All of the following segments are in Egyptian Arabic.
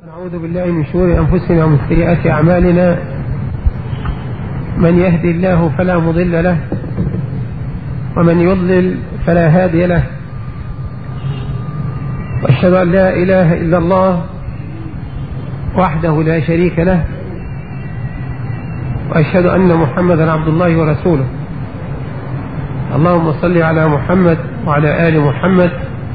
نعوذ بالله من شرور أنفسنا ومن سيئات أعمالنا من يهدي الله فلا مضل له ومن يضلل فلا هادي له واشهد ان لا اله الا الله وحده لا شريك له واشهد ان محمدا عبد الله ورسوله اللهم صل على محمد وعلى ال محمد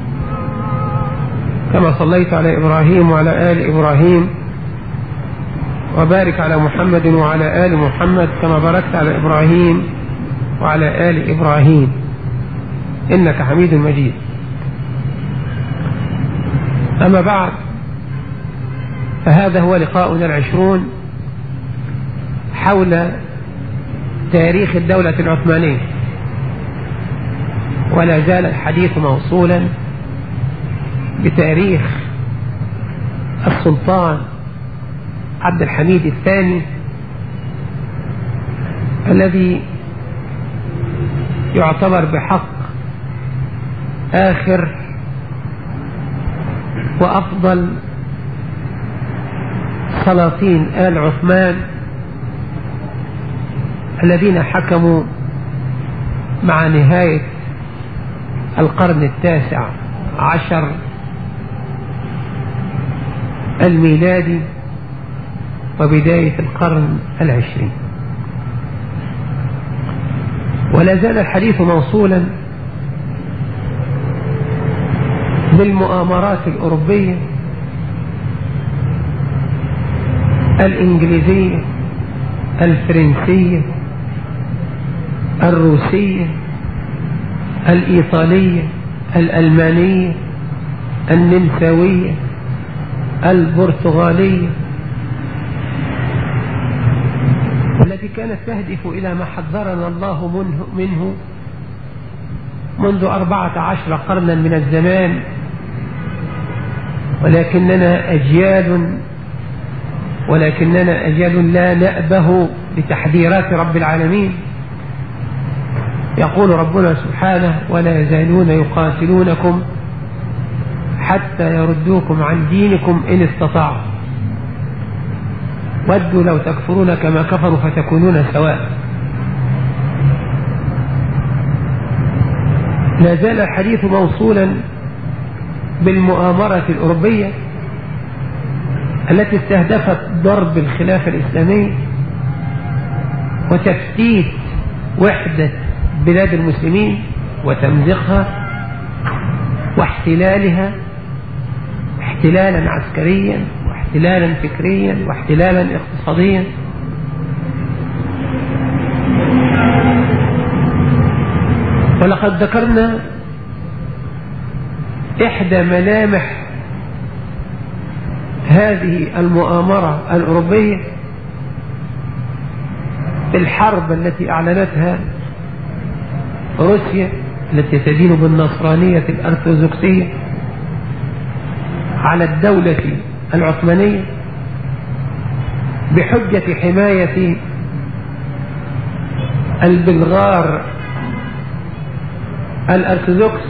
كما صليت على ابراهيم وعلى ال ابراهيم وبارك على محمد وعلى ال محمد كما باركت على ابراهيم وعلى ال ابراهيم انك حميد مجيد أما بعد فهذا هو لقاؤنا العشرون حول تاريخ الدولة العثمانية ولا زال الحديث موصولا بتاريخ السلطان عبد الحميد الثاني الذي يعتبر بحق آخر وأفضل سلاطين آل عثمان الذين حكموا مع نهاية القرن التاسع عشر الميلادي وبداية القرن العشرين ولا زال الحديث موصولا بالمؤامرات الأوروبية الإنجليزية الفرنسية الروسية الإيطالية الألمانية النمساوية البرتغالية والتي كانت تهدف إلى ما حذرنا الله منه, منه منذ أربعة عشر قرنا من الزمان ولكننا أجيال ولكننا أجيال لا نأبه بتحذيرات رب العالمين يقول ربنا سبحانه ولا يزالون يقاتلونكم حتى يردوكم عن دينكم إن استطاعوا ودوا لو تكفرون كما كفروا فتكونون سواء لا زال الحديث موصولا بالمؤامرة الأوروبية التي استهدفت ضرب الخلافة الإسلامية وتفتيت وحدة بلاد المسلمين وتمزيقها واحتلالها احتلالا عسكريا واحتلالا فكريا واحتلالا اقتصاديا ولقد ذكرنا إحدى ملامح هذه المؤامرة الأوروبية في الحرب التي أعلنتها روسيا التي تدين بالنصرانية الأرثوذكسية على الدولة العثمانية بحجة حماية البلغار الأرثوذكس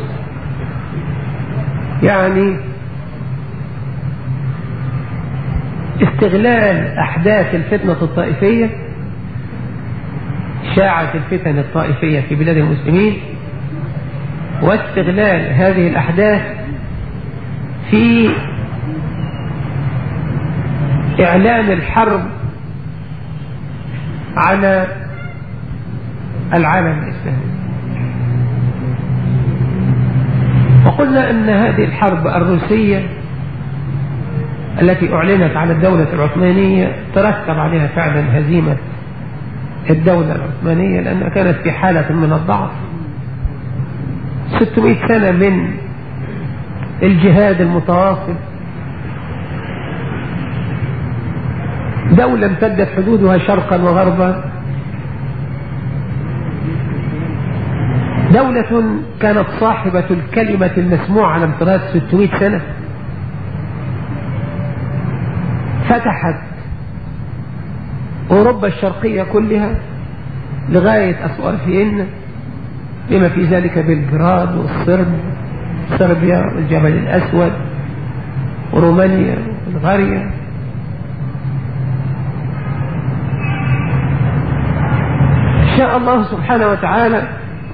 يعني استغلال أحداث الفتنة الطائفية شاعت الفتن الطائفية في بلاد المسلمين واستغلال هذه الأحداث في إعلان الحرب على العالم الإسلامي وقلنا أن هذه الحرب الروسية التي أعلنت على الدولة العثمانية ترتب عليها فعلا هزيمة الدولة العثمانية لأنها كانت في حالة من الضعف 600 سنة من الجهاد المتواصل دولة امتدت حدودها شرقا وغربا دولة كانت صاحبة الكلمة المسموعة على امتداد 600 سنة فتحت أوروبا الشرقية كلها لغاية أسوار فيينا بما في ذلك بلغراد والصرب صربيا والجبل الأسود ورومانيا والغرية شاء الله سبحانه وتعالى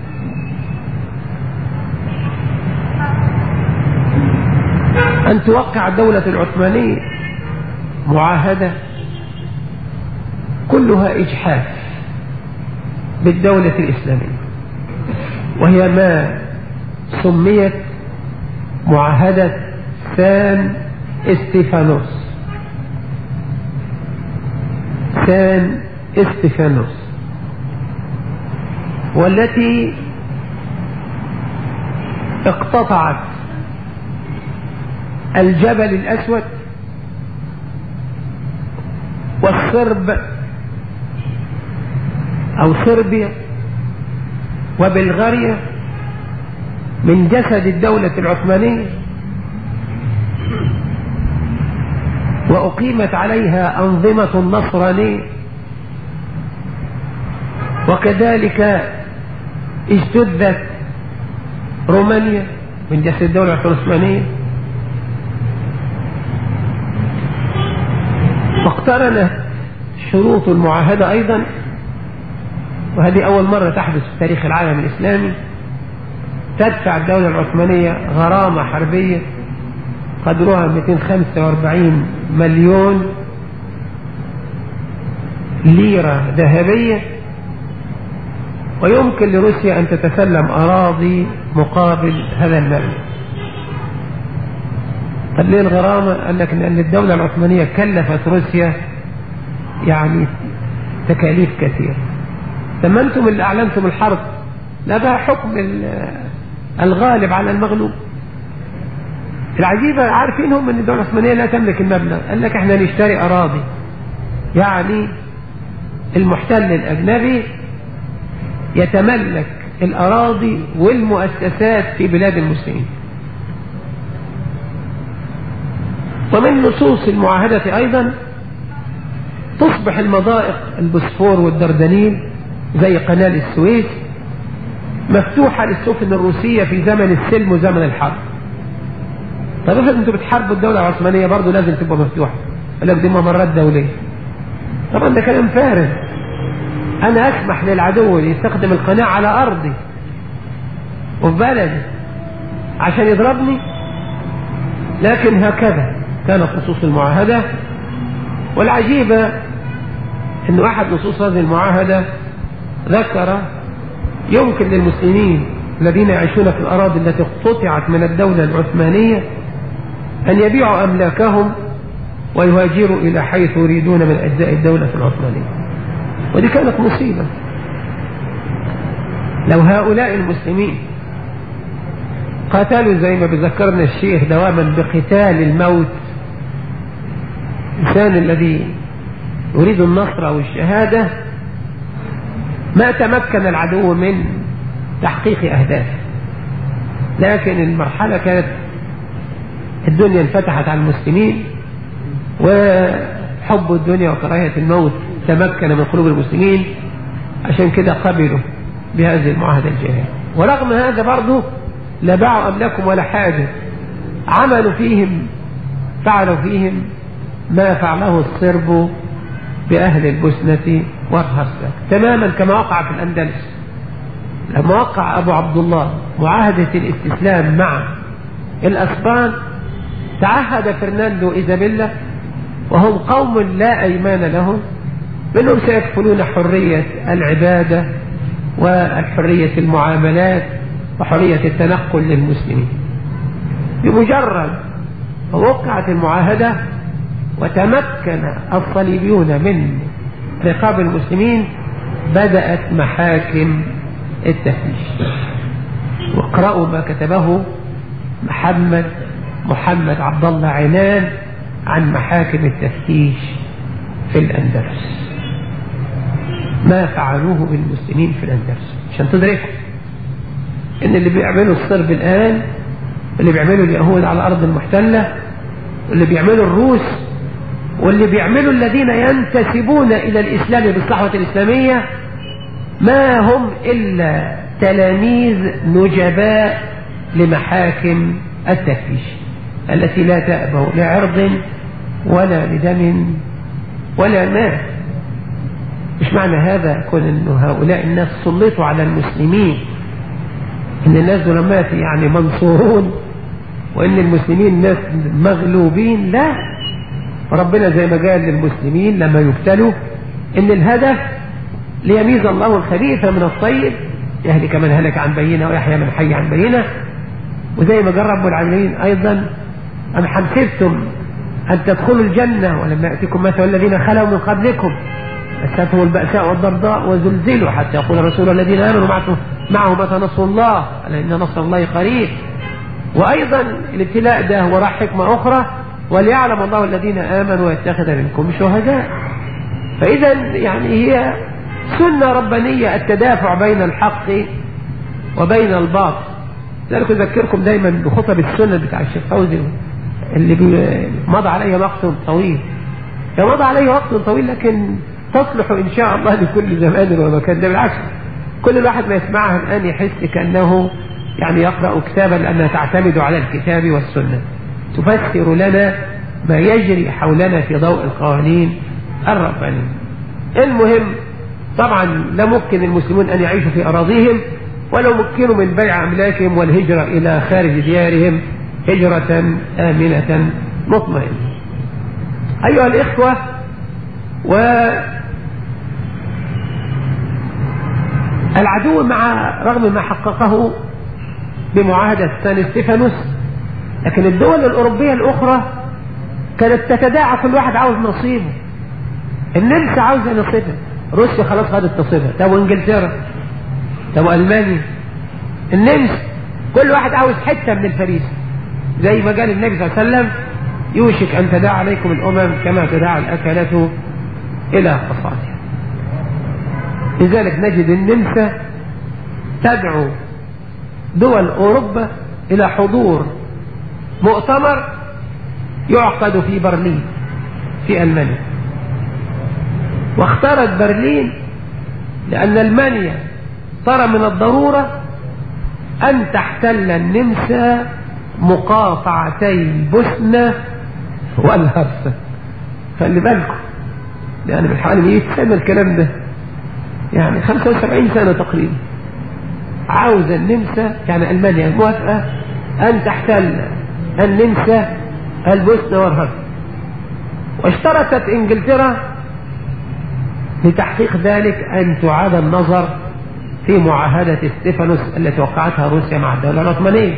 أن توقع الدولة العثمانية معاهدة كلها إجحاف بالدولة الإسلامية وهي ما سميت معاهدة سان استيفانوس سان استيفانوس والتي اقتطعت الجبل الأسود والصرب أو صربيا وبلغاريا من جسد الدولة العثمانية وأقيمت عليها أنظمة نصرانية وكذلك اجتثت رومانيا من جسد الدولة العثمانية واقترنت شروط المعاهدة أيضا وهذه أول مرة تحدث في تاريخ العالم الإسلامي تدفع الدولة العثمانية غرامة حربية قدرها 245 مليون ليرة ذهبية ويمكن لروسيا أن تتسلم أراضي مقابل هذا المبلغ طب ليه الغرامة؟ قال لك لأن الدولة العثمانية كلفت روسيا يعني تكاليف كثيرة لما أنتم اللي أعلنتم الحرب لا بقى حكم الغالب على المغلوب العجيبة عارفين هم ان الدولة العثمانية لا تملك المبلغ قال لك احنا نشتري اراضي يعني المحتل الاجنبي يتملك الاراضي والمؤسسات في بلاد المسلمين ومن نصوص المعاهدة ايضا تصبح المضائق البوسفور والدردنيل زي قناة السويس مفتوحة للسفن الروسية في زمن السلم وزمن الحرب طب افرض انتوا بتحاربوا الدولة العثمانية برضه لازم تبقى مفتوحة يقول لك دي ممرات دولية طبعا ده كلام فارغ انا اسمح للعدو يستخدم القناة على ارضي وفي بلدي عشان يضربني لكن هكذا كانت نصوص المعاهدة والعجيبة انه احد نصوص هذه المعاهدة ذكر يمكن للمسلمين الذين يعيشون في الأراضي التي اقتطعت من الدولة العثمانية أن يبيعوا أملاكهم ويهاجروا إلى حيث يريدون من أجزاء الدولة العثمانية ودي كانت مصيبة لو هؤلاء المسلمين قاتلوا زي ما بذكرنا الشيخ دواما بقتال الموت الإنسان الذي يريد النصر أو الشهادة ما تمكن العدو من تحقيق أهدافه لكن المرحلة كانت الدنيا انفتحت على المسلمين وحب الدنيا وكراهية الموت تمكن من قلوب المسلمين عشان كده قبلوا بهذه المعاهدة الجاهلية ورغم هذا برضه لا باعوا أملاكهم ولا حاجة عملوا فيهم فعلوا فيهم ما فعله الصرب بأهل البسنة والهرسك تماما كما وقع في الأندلس لما وقع أبو عبد الله معاهدة الاستسلام مع الأسبان تعهد فرناندو إيزابيلا وهم قوم لا أيمان لهم بأنهم سيكفلون حرية العبادة وحرية المعاملات وحرية التنقل للمسلمين بمجرد وقعت المعاهدة وتمكن الصليبيون من رقاب المسلمين بدأت محاكم التفتيش واقرأوا ما كتبه محمد محمد عبد الله عنان عن محاكم التفتيش في الأندلس ما فعلوه بالمسلمين في الأندلس عشان تدركوا ان اللي بيعملوا الصرب الآن اللي بيعملوا اليهود على الأرض المحتلة واللي بيعملوا الروس واللي بيعملوا الذين ينتسبون إلى الإسلام بالصحوة الإسلامية ما هم إلا تلاميذ نجباء لمحاكم التفتيش التي لا تأبه لعرض ولا لدم ولا مال مش معنى هذا يكون أن هؤلاء الناس سلطوا على المسلمين ان الناس ظلمات يعني منصورون وان المسلمين ناس مغلوبين لا ربنا زي ما قال للمسلمين لما يبتلوا ان الهدف ليميز الله الخبيث من الطيب يهلك من هلك عن بينه ويحيى من حي عن بينه وزي ما قال رب العالمين ايضا ام حسبتم ان تدخلوا الجنه ولما ياتكم مثل الذين خلوا من قبلكم مستهم البأساء والضرضاء وزلزلوا حتى يقول الرسول الذين آمنوا معه معه متى نصر الله ألا إن نصر الله قريب وأيضا الابتلاء ده وراء حكمة أخرى وليعلم الله الذين آمنوا ويتخذ منكم شهداء فإذا يعني هي سنة ربانية التدافع بين الحق وبين الباطل ذلك أذكركم دايما بخطب السنة بتاع الشيخ فوزي اللي مضى عليه وقت طويل مضى عليه وقت طويل لكن تصلح إن شاء الله لكل زمان ومكان ده بالعكس كل الواحد ما يسمعها الآن يحس كأنه يعني يقرأ كتابا لأنها تعتمد على الكتاب والسنة تفسر لنا ما يجري حولنا في ضوء القوانين الربانية المهم طبعا لا ممكن المسلمون أن يعيشوا في أراضيهم ولو مكنوا من بيع أملاكهم والهجرة إلى خارج ديارهم هجرة آمنة مطمئنة أيها الإخوة و العدو مع رغم ما حققه بمعاهدة سان ستيفانوس لكن الدول الأوروبية الأخرى كانت تتداعى كل واحد عاوز نصيبه النمسا عاوزة نصيبها روسيا خلاص خدت نصيبها طب وانجلترا طب والمانيا النمسا كل واحد عاوز حتة من الفريسة زي ما قال النبي صلى الله عليه وسلم يوشك أن تداعى عليكم الأمم كما تداعى الأكلة إلى قصاتها لذلك نجد النمسا تدعو دول أوروبا إلى حضور مؤتمر يعقد في برلين في ألمانيا واختارت برلين لأن ألمانيا ترى من الضرورة أن تحتل النمسا مقاطعتي البوسنة والهرسك خلي بالكم يعني من حوالي 100 سنة الكلام ده يعني 75 سنة تقريبا عاوزة النمسا يعني ألمانيا موافقة أن تحتل النمسا البوسنة والهرسك واشترطت انجلترا لتحقيق ذلك أن تعاد النظر في معاهدة ستيفانوس التي وقعتها روسيا مع الدولة العثمانية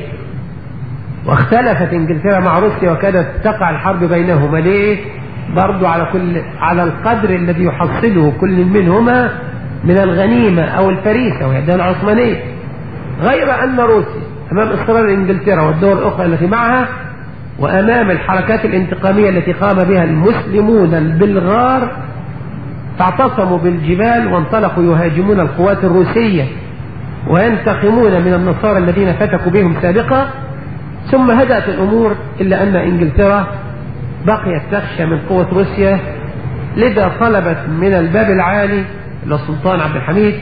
واختلفت انجلترا مع روسيا وكانت تقع الحرب بينهما ليه؟ برضو على كل على القدر الذي يحصله كل منهما من الغنيمة أو الفريسة وهي الدولة العثمانية غير أن روسيا أمام إصرار إنجلترا والدول الأخرى التي معها وأمام الحركات الانتقامية التي قام بها المسلمون البلغار فاعتصموا بالجبال وانطلقوا يهاجمون القوات الروسية وينتقمون من النصارى الذين فتكوا بهم سابقا ثم هدأت الأمور إلا أن إنجلترا بقيت تخشى من قوة روسيا لذا طلبت من الباب العالي للسلطان عبد الحميد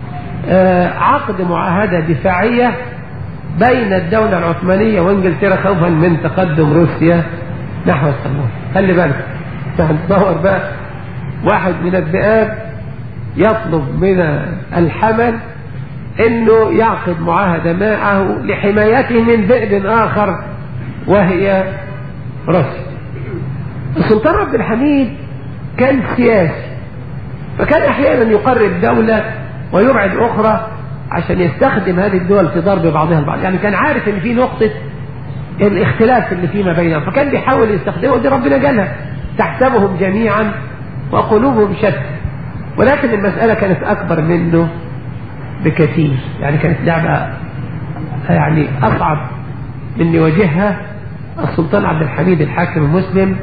عقد معاهدة دفاعية بين الدولة العثمانية وانجلترا خوفا من تقدم روسيا نحو الصمود خلي بالك تصور بقى واحد من الذئاب يطلب من الحمل انه يعقد معاهدة معه لحمايته من ذئب اخر وهي روسيا السلطان عبد الحميد كان سياسي فكان احيانا يقرب دولة ويبعد اخرى عشان يستخدم هذه الدول في ضرب بعضها البعض يعني كان عارف ان في نقطة الاختلاف اللي فيما بينهم فكان بيحاول يستخدمه ودي ربنا قالها تحسبهم جميعا وقلوبهم شتى ولكن المسألة كانت أكبر منه بكثير يعني كانت لعبة يعني أصعب من يواجهها السلطان عبد الحميد الحاكم المسلم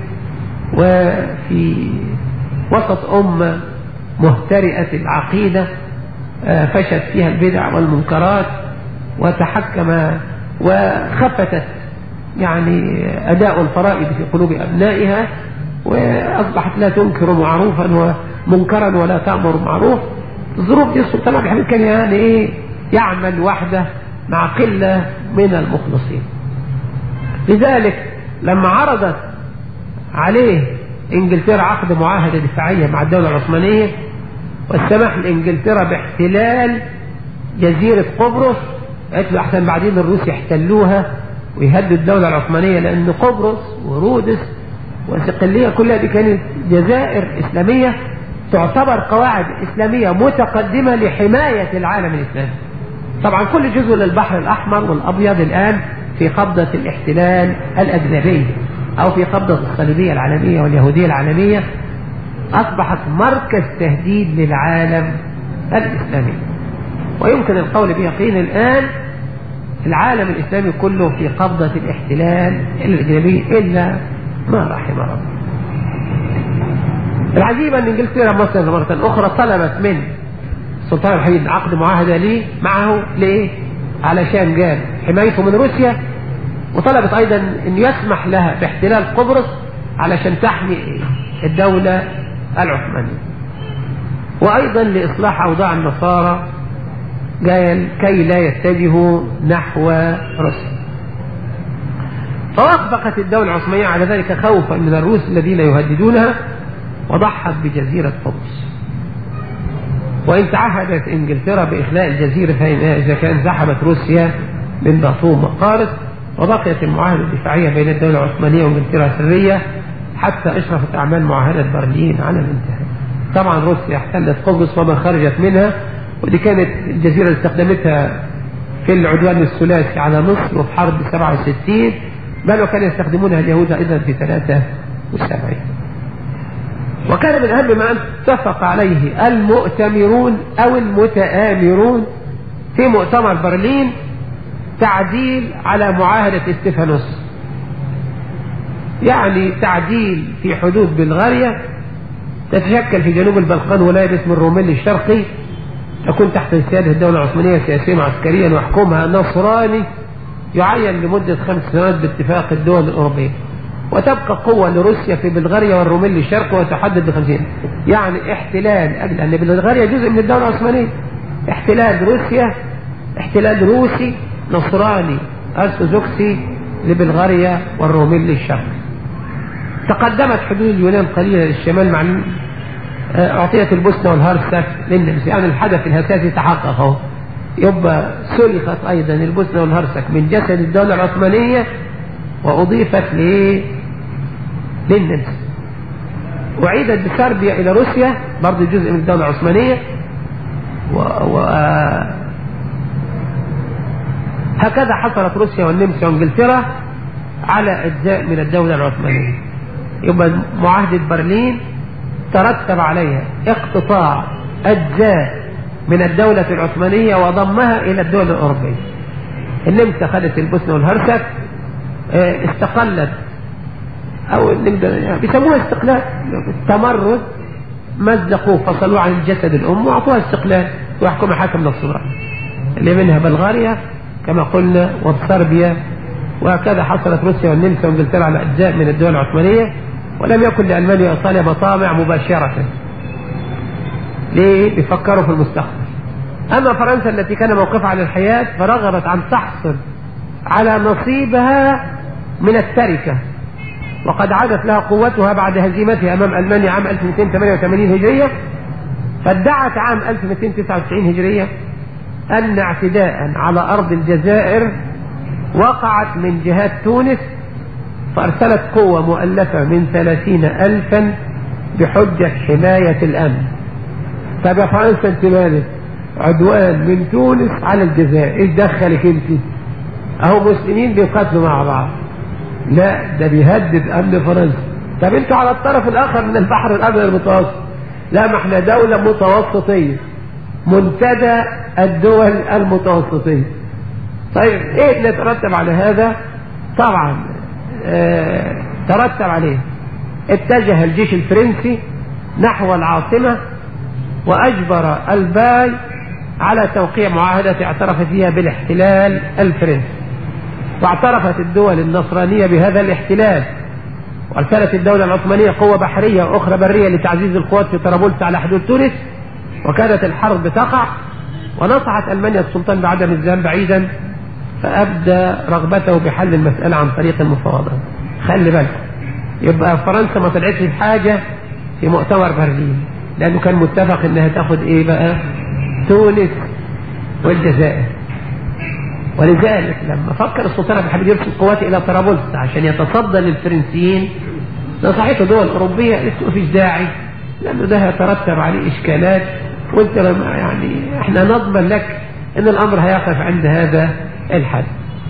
وفي وسط أمة مهترئة العقيدة فشت فيها البدع والمنكرات وتحكم وخفتت يعني أداء الفرائض في قلوب أبنائها وأصبحت لا تنكر معروفا ومنكرا ولا تأمر معروف الظروف دي السلطان عبد الحميد كان يعني إيه يعمل وحده مع قلة من المخلصين لذلك لما عرضت عليه انجلترا عقد معاهدة دفاعية مع الدولة العثمانية والسماح لانجلترا باحتلال جزيرة قبرص قالت له احسن بعدين الروس يحتلوها ويهدوا الدولة العثمانية لان قبرص ورودس وصقلية كلها دي كانت جزائر اسلامية تعتبر قواعد اسلامية متقدمة لحماية العالم الاسلامي طبعا كل جزء للبحر الاحمر والابيض الان في قبضة الاحتلال الاجنبي او في قبضة الصليبية العالمية واليهودية العالمية اصبحت مركز تهديد للعالم الاسلامي ويمكن القول بيقين الان العالم الاسلامي كله في قبضة الاحتلال الاجنبي الا ما رحم ربه العجيب ان انجلترا مثلا مرة اخرى طلبت من السلطان الحميد عقد معاهدة ليه معه ليه علشان قال حمايته من روسيا وطلبت ايضا ان يسمح لها باحتلال قبرص علشان تحمي الدولة العثمانية وايضا لاصلاح اوضاع النصارى قال كي لا يتجهوا نحو روسيا فوافقت الدولة العثمانية على ذلك خوفا من الروس الذين يهددونها وضحت بجزيرة قبرص وإن تعهدت إنجلترا بإخلاء الجزيرة إذا كانت سحبت روسيا من بطوم وقارس وبقيت المعاهدة الدفاعية بين الدولة العثمانية وإنجلترا سرية حتى أشرفت أعمال معاهدة برلين على الانتهاء طبعا روسيا احتلت قبرص وما خرجت منها ودي كانت الجزيرة اللي استخدمتها في العدوان الثلاثي على مصر وفي حرب 67 بل وكانوا يستخدمونها اليهود أيضا في 73 وكان من أهم ما اتفق عليه المؤتمرون أو المتآمرون في مؤتمر برلين تعديل على معاهدة استفانوس يعني تعديل في حدود بلغاريا تتشكل في جنوب البلقان ولاية باسم الروميلي الشرقي تكون تحت سيادة الدولة العثمانية سياسيا وعسكريا ويحكمها نصراني يعين لمدة خمس سنوات باتفاق الدول الأوروبية وتبقى قوة لروسيا في بلغاريا والروميلي الشرقي وتحدد بخمسين يعني احتلال أجل أن بلغاريا جزء من الدولة العثمانية احتلال روسيا احتلال روسي نصراني أرثوذكسي لبلغاريا والروميلي الشرقي تقدمت حدود اليونان قليلا للشمال مع أعطيت البوسنة والهرسك للنمس يعني الحدث الأساسي تحقق اهو يبقى سلخت أيضا البوسنة والهرسك من جسد الدولة العثمانية وأضيفت لإيه؟ للنمس وعيدت بسربيا إلى روسيا برضه جزء من الدولة العثمانية و... و... هكذا حصلت روسيا والنمسا وانجلترا على أجزاء من الدولة العثمانية يبقى معاهدة برلين ترتب عليها اقتطاع أجزاء من الدولة العثمانية وضمها إلى الدول الأوروبية النمسا خدت البوسنة والهرسك استقلت أو يعني بيسموها استقلال التمرد مزقوه فصلوه عن الجسد الأم وأعطوها استقلال ويحكمها حاكم نصراني اللي منها بلغاريا كما قلنا وصربيا وهكذا حصلت روسيا والنمسا وانجلترا على أجزاء من الدول العثمانية ولم يكن لألمانيا وإيطاليا مطامع مباشرة ليه؟ بيفكروا في المستقبل أما فرنسا التي كان موقفها على الحياة فرغبت عن تحصل على نصيبها من التركة وقد عادت لها قوتها بعد هزيمتها أمام ألمانيا عام 1288 هجرية فادعت عام 1299 هجرية أن اعتداء على أرض الجزائر وقعت من جهات تونس فأرسلت قوة مؤلفة من ثلاثين ألفا بحجة حماية الأمن طب يا فرنسا انت مالك عدوان من تونس على الجزائر ايش دخلك انت اهو مسلمين بيقاتلوا مع بعض لا ده بيهدد امن فرنسا طب انتوا على الطرف الاخر من البحر الابيض المتوسط لا ما احنا دولة متوسطية منتدى الدول المتوسطية طيب ايه اللي ترتب على هذا طبعا اه ترتب عليه اتجه الجيش الفرنسي نحو العاصمة واجبر الباي على توقيع معاهدة اعترف فيها بالاحتلال الفرنسي واعترفت الدول النصرانية بهذا الاحتلال وارسلت الدولة العثمانية قوة بحرية واخرى برية لتعزيز القوات في طرابلس على حدود تونس وكانت الحرب تقع ونصحت ألمانيا السلطان بعدم الذهاب بعيدا فأبدى رغبته بحل المسألة عن طريق المفاوضات خلي بالكم يبقى فرنسا ما طلعتش بحاجة في مؤتمر برلين لأنه كان متفق إنها تاخد إيه بقى تونس والجزائر ولذلك لما فكر السلطان عبد الحميد يرسل قوات إلى طرابلس عشان يتصدى للفرنسيين نصحته دول أوروبية قالت له فيش داعي لأنه ده هيترتب عليه إشكالات وأنت يعني إحنا نضمن لك إن الأمر هيقف عند هذا الحد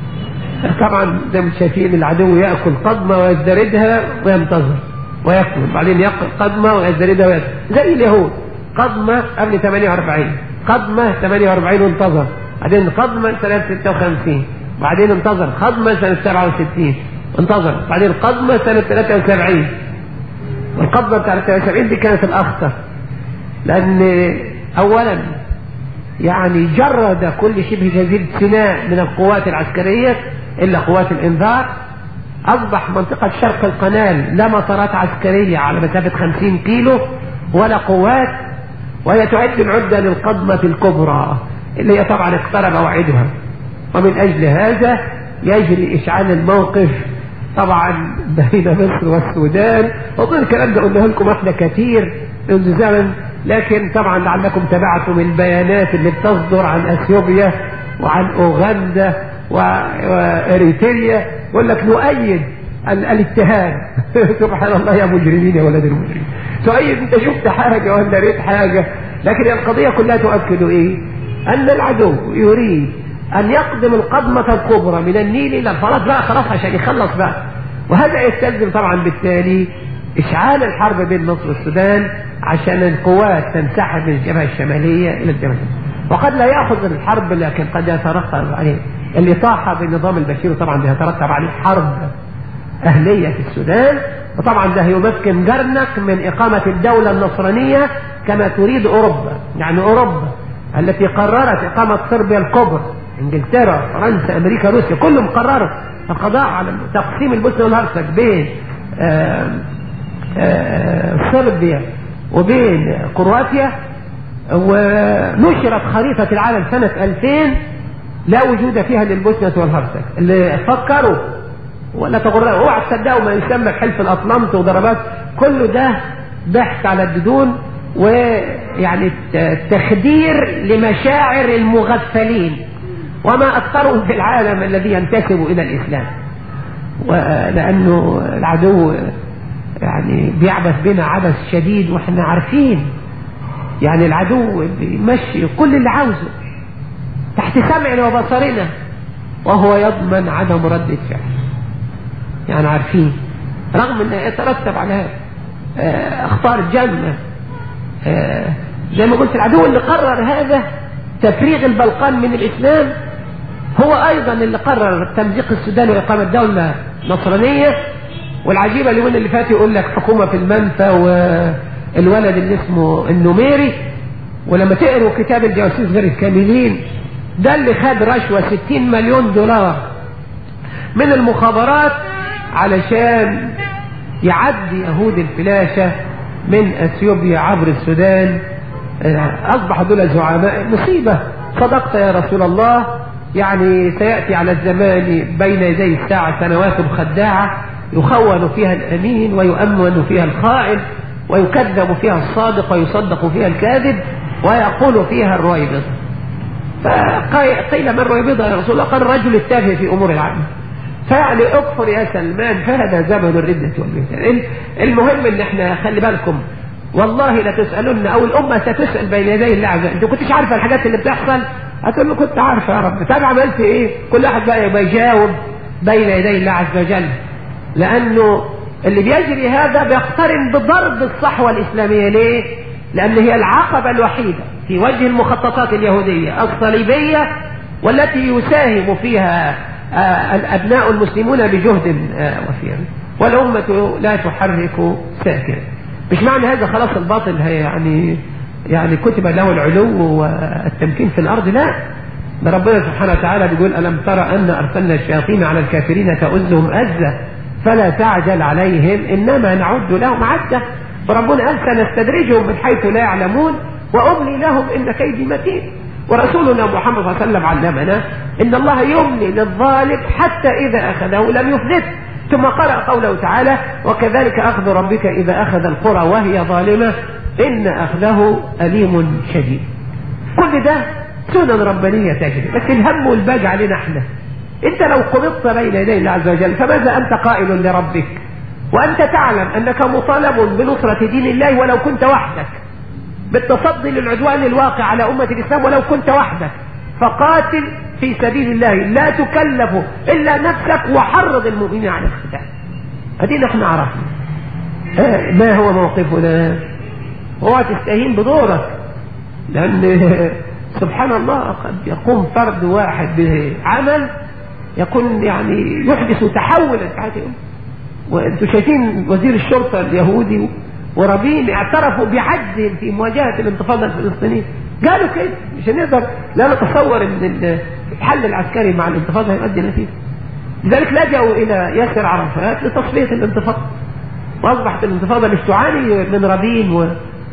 طبعا زي ما شايفين العدو يأكل قضمة ويزدردها وينتظر ويأكل بعدين يأكل قضمة ويزدردها ويأكل زي اليهود قضمة قبل 48 قضمة 48 وانتظر بعدين قضمة سنة 56 بعدين انتظر قضمة سنة 67 انتظر بعدين قضمة سنة 73 والقضمة بتاعت 73 دي كانت الأخطر لأن أولا يعني جرد كل شبه جزيرة سيناء من القوات العسكرية إلا قوات الإنذار أصبح منطقة شرق القنال لا مطارات عسكرية على مسافة 50 كيلو ولا قوات وهي تعد العدة للقضمة الكبرى اللي هي طبعا اقترب موعدها ومن أجل هذا يجري إشعال الموقف طبعا بين مصر والسودان وظل الكلام ده قلناه لكم احنا كثير منذ زمن لكن طبعا لعلكم تبعتم البيانات اللي بتصدر عن اثيوبيا وعن اوغندا واريتريا يقول لك نؤيد الاتهام سبحان الله يا مجرمين يا ولد المجرمين تؤيد انت شفت حاجه ولا ريت حاجه لكن القضيه كلها تؤكد ايه ان العدو يريد ان يقدم القدمه الكبرى من النيل الى الفرات بقى خلاص عشان يخلص بقى وهذا يستلزم طبعا بالتالي اشعال الحرب بين مصر والسودان عشان القوات تنسحب من الجبهه الشماليه الى الجبهه وقد لا ياخذ الحرب لكن قد يترتب عليه الإطاحة بالنظام البشير طبعا ده يترتب عليه حرب أهلية في السودان وطبعا ده يمكن جرنك من إقامة الدولة النصرانية كما تريد أوروبا يعني أوروبا التي قررت إقامة صربيا الكبرى إنجلترا فرنسا أمريكا روسيا كلهم قرروا القضاء على تقسيم البوسنة والهرسك بين آآ آآ صربيا وبين كرواتيا ونشرت خريطة العالم سنة 2000 لا وجود فيها للبوسنة والهرسك اللي فكروا ولا تغروا اوعى تصدقوا ما يسمى حلف الاطلنط وضربات كله ده ضحك على الددون ويعني تخدير لمشاعر المغفلين وما اكثرهم في العالم الذي ينتسب الى الاسلام ولانه العدو يعني بيعبث بنا عبث شديد واحنا عارفين يعني العدو بيمشي كل اللي عاوزه تحت سمعنا وبصرنا وهو يضمن عدم ردة فعل يعني عارفين رغم ان يترتب على اخطار جنة زي ما قلت العدو اللي قرر هذا تفريغ البلقان من الاسلام هو ايضا اللي قرر تمزيق السودان واقامة دولة نصرانية والعجيبة اليومين اللي فات يقول لك حكومة في المنفى والولد اللي اسمه النميري ولما تقروا كتاب الجواسيس غير الكاملين ده اللي خد رشوة 60 مليون دولار من المخابرات علشان يعدي يهود الفلاشة من اثيوبيا عبر السودان اصبح دول زعماء مصيبة صدقت يا رسول الله يعني سيأتي على الزمان بين يدي الساعة سنوات خداعة يخون فيها الأمين ويؤمن فيها الخائن ويكذب فيها الصادق ويصدق فيها الكاذب ويقول فيها الرويبض فقيل من رويبضة يا رسول الله قال الرجل التافه في أمور العامة فيعني اكفر يا سلمان فهذا زمن الردة والبهتان المهم ان احنا خلي بالكم والله لا تسألن او الامة ستسأل بين يدي الله عز وجل انت كنتش عارفة الحاجات اللي بتحصل هتقول له كنت عارفة يا رب طب عملت ايه كل واحد بقى يبقى يجاوب بين يدي الله عز وجل لانه اللي بيجري هذا بيقترن بضرب الصحوة الاسلامية ليه لان هي العقبة الوحيدة في وجه المخططات اليهودية الصليبية والتي يساهم فيها الأبناء المسلمون بجهد وفير والأمة لا تحرك ساكنا مش معنى هذا خلاص الباطل هي يعني يعني كتب له العلو والتمكين في الأرض لا ده ربنا سبحانه وتعالى بيقول ألم ترى أن أرسلنا الشياطين على الكافرين تؤزهم أزة فلا تعجل عليهم إنما نعد لهم عدة وربنا قال سنستدرجهم من حيث لا يعلمون وأملي لهم إن كيدي متين ورسولنا محمد صلى الله عليه وسلم علمنا ان الله يملي للظالم حتى اذا اخذه لم يفلت ثم قرأ قوله تعالى وكذلك أخذ ربك إذا أخذ القرى وهي ظالمة إن أخذه أليم شديد كل ده سنن ربانية تجري بس الهم والباج علينا احنا انت لو قبضت بين يدي الله عز وجل فماذا انت قائل لربك وانت تعلم انك مطالب بنصرة دين الله ولو كنت وحدك بالتصدي للعدوان الواقع على أمة الإسلام ولو كنت وحدك فقاتل في سبيل الله لا تكلف إلا نفسك وحرض المؤمنين على القتال هذه نحن عرفنا ما هو موقفنا هو تستهين بدورك لأن سبحان الله قد يقوم فرد واحد بعمل يكون يعني يحدث تحولا في حياته وانتم شايفين وزير الشرطة اليهودي ورابين اعترفوا بعجزهم في مواجهة الانتفاضة الفلسطينية قالوا كده مش هنقدر لا نتصور ان الحل العسكري مع الانتفاضة هيؤدي نتيجة لذلك لجأوا الى ياسر عرفات لتصفية الانتفاضة واصبحت الانتفاضة مش تعاني من رابين و...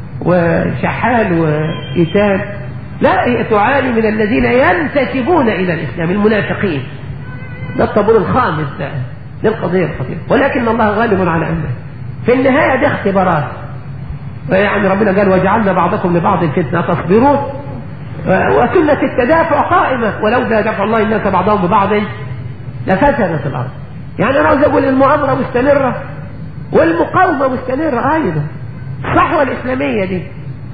وشحال وإيتان لا هي تعاني من الذين ينتسبون إلى الإسلام المنافقين ده الطابور الخامس ده للقضية الخطيرة ولكن الله غالب على أمره في النهاية دي اختبارات يعني ربنا قال وجعلنا بعضكم لبعض فتنة تصبرون وسنة التدافع قائمة ولولا دفع الله الناس بعضهم ببعض لفسدت الأرض يعني أنا عاوز أقول المؤامرة مستمرة والمقاومة مستمرة أيضا الصحوة الإسلامية دي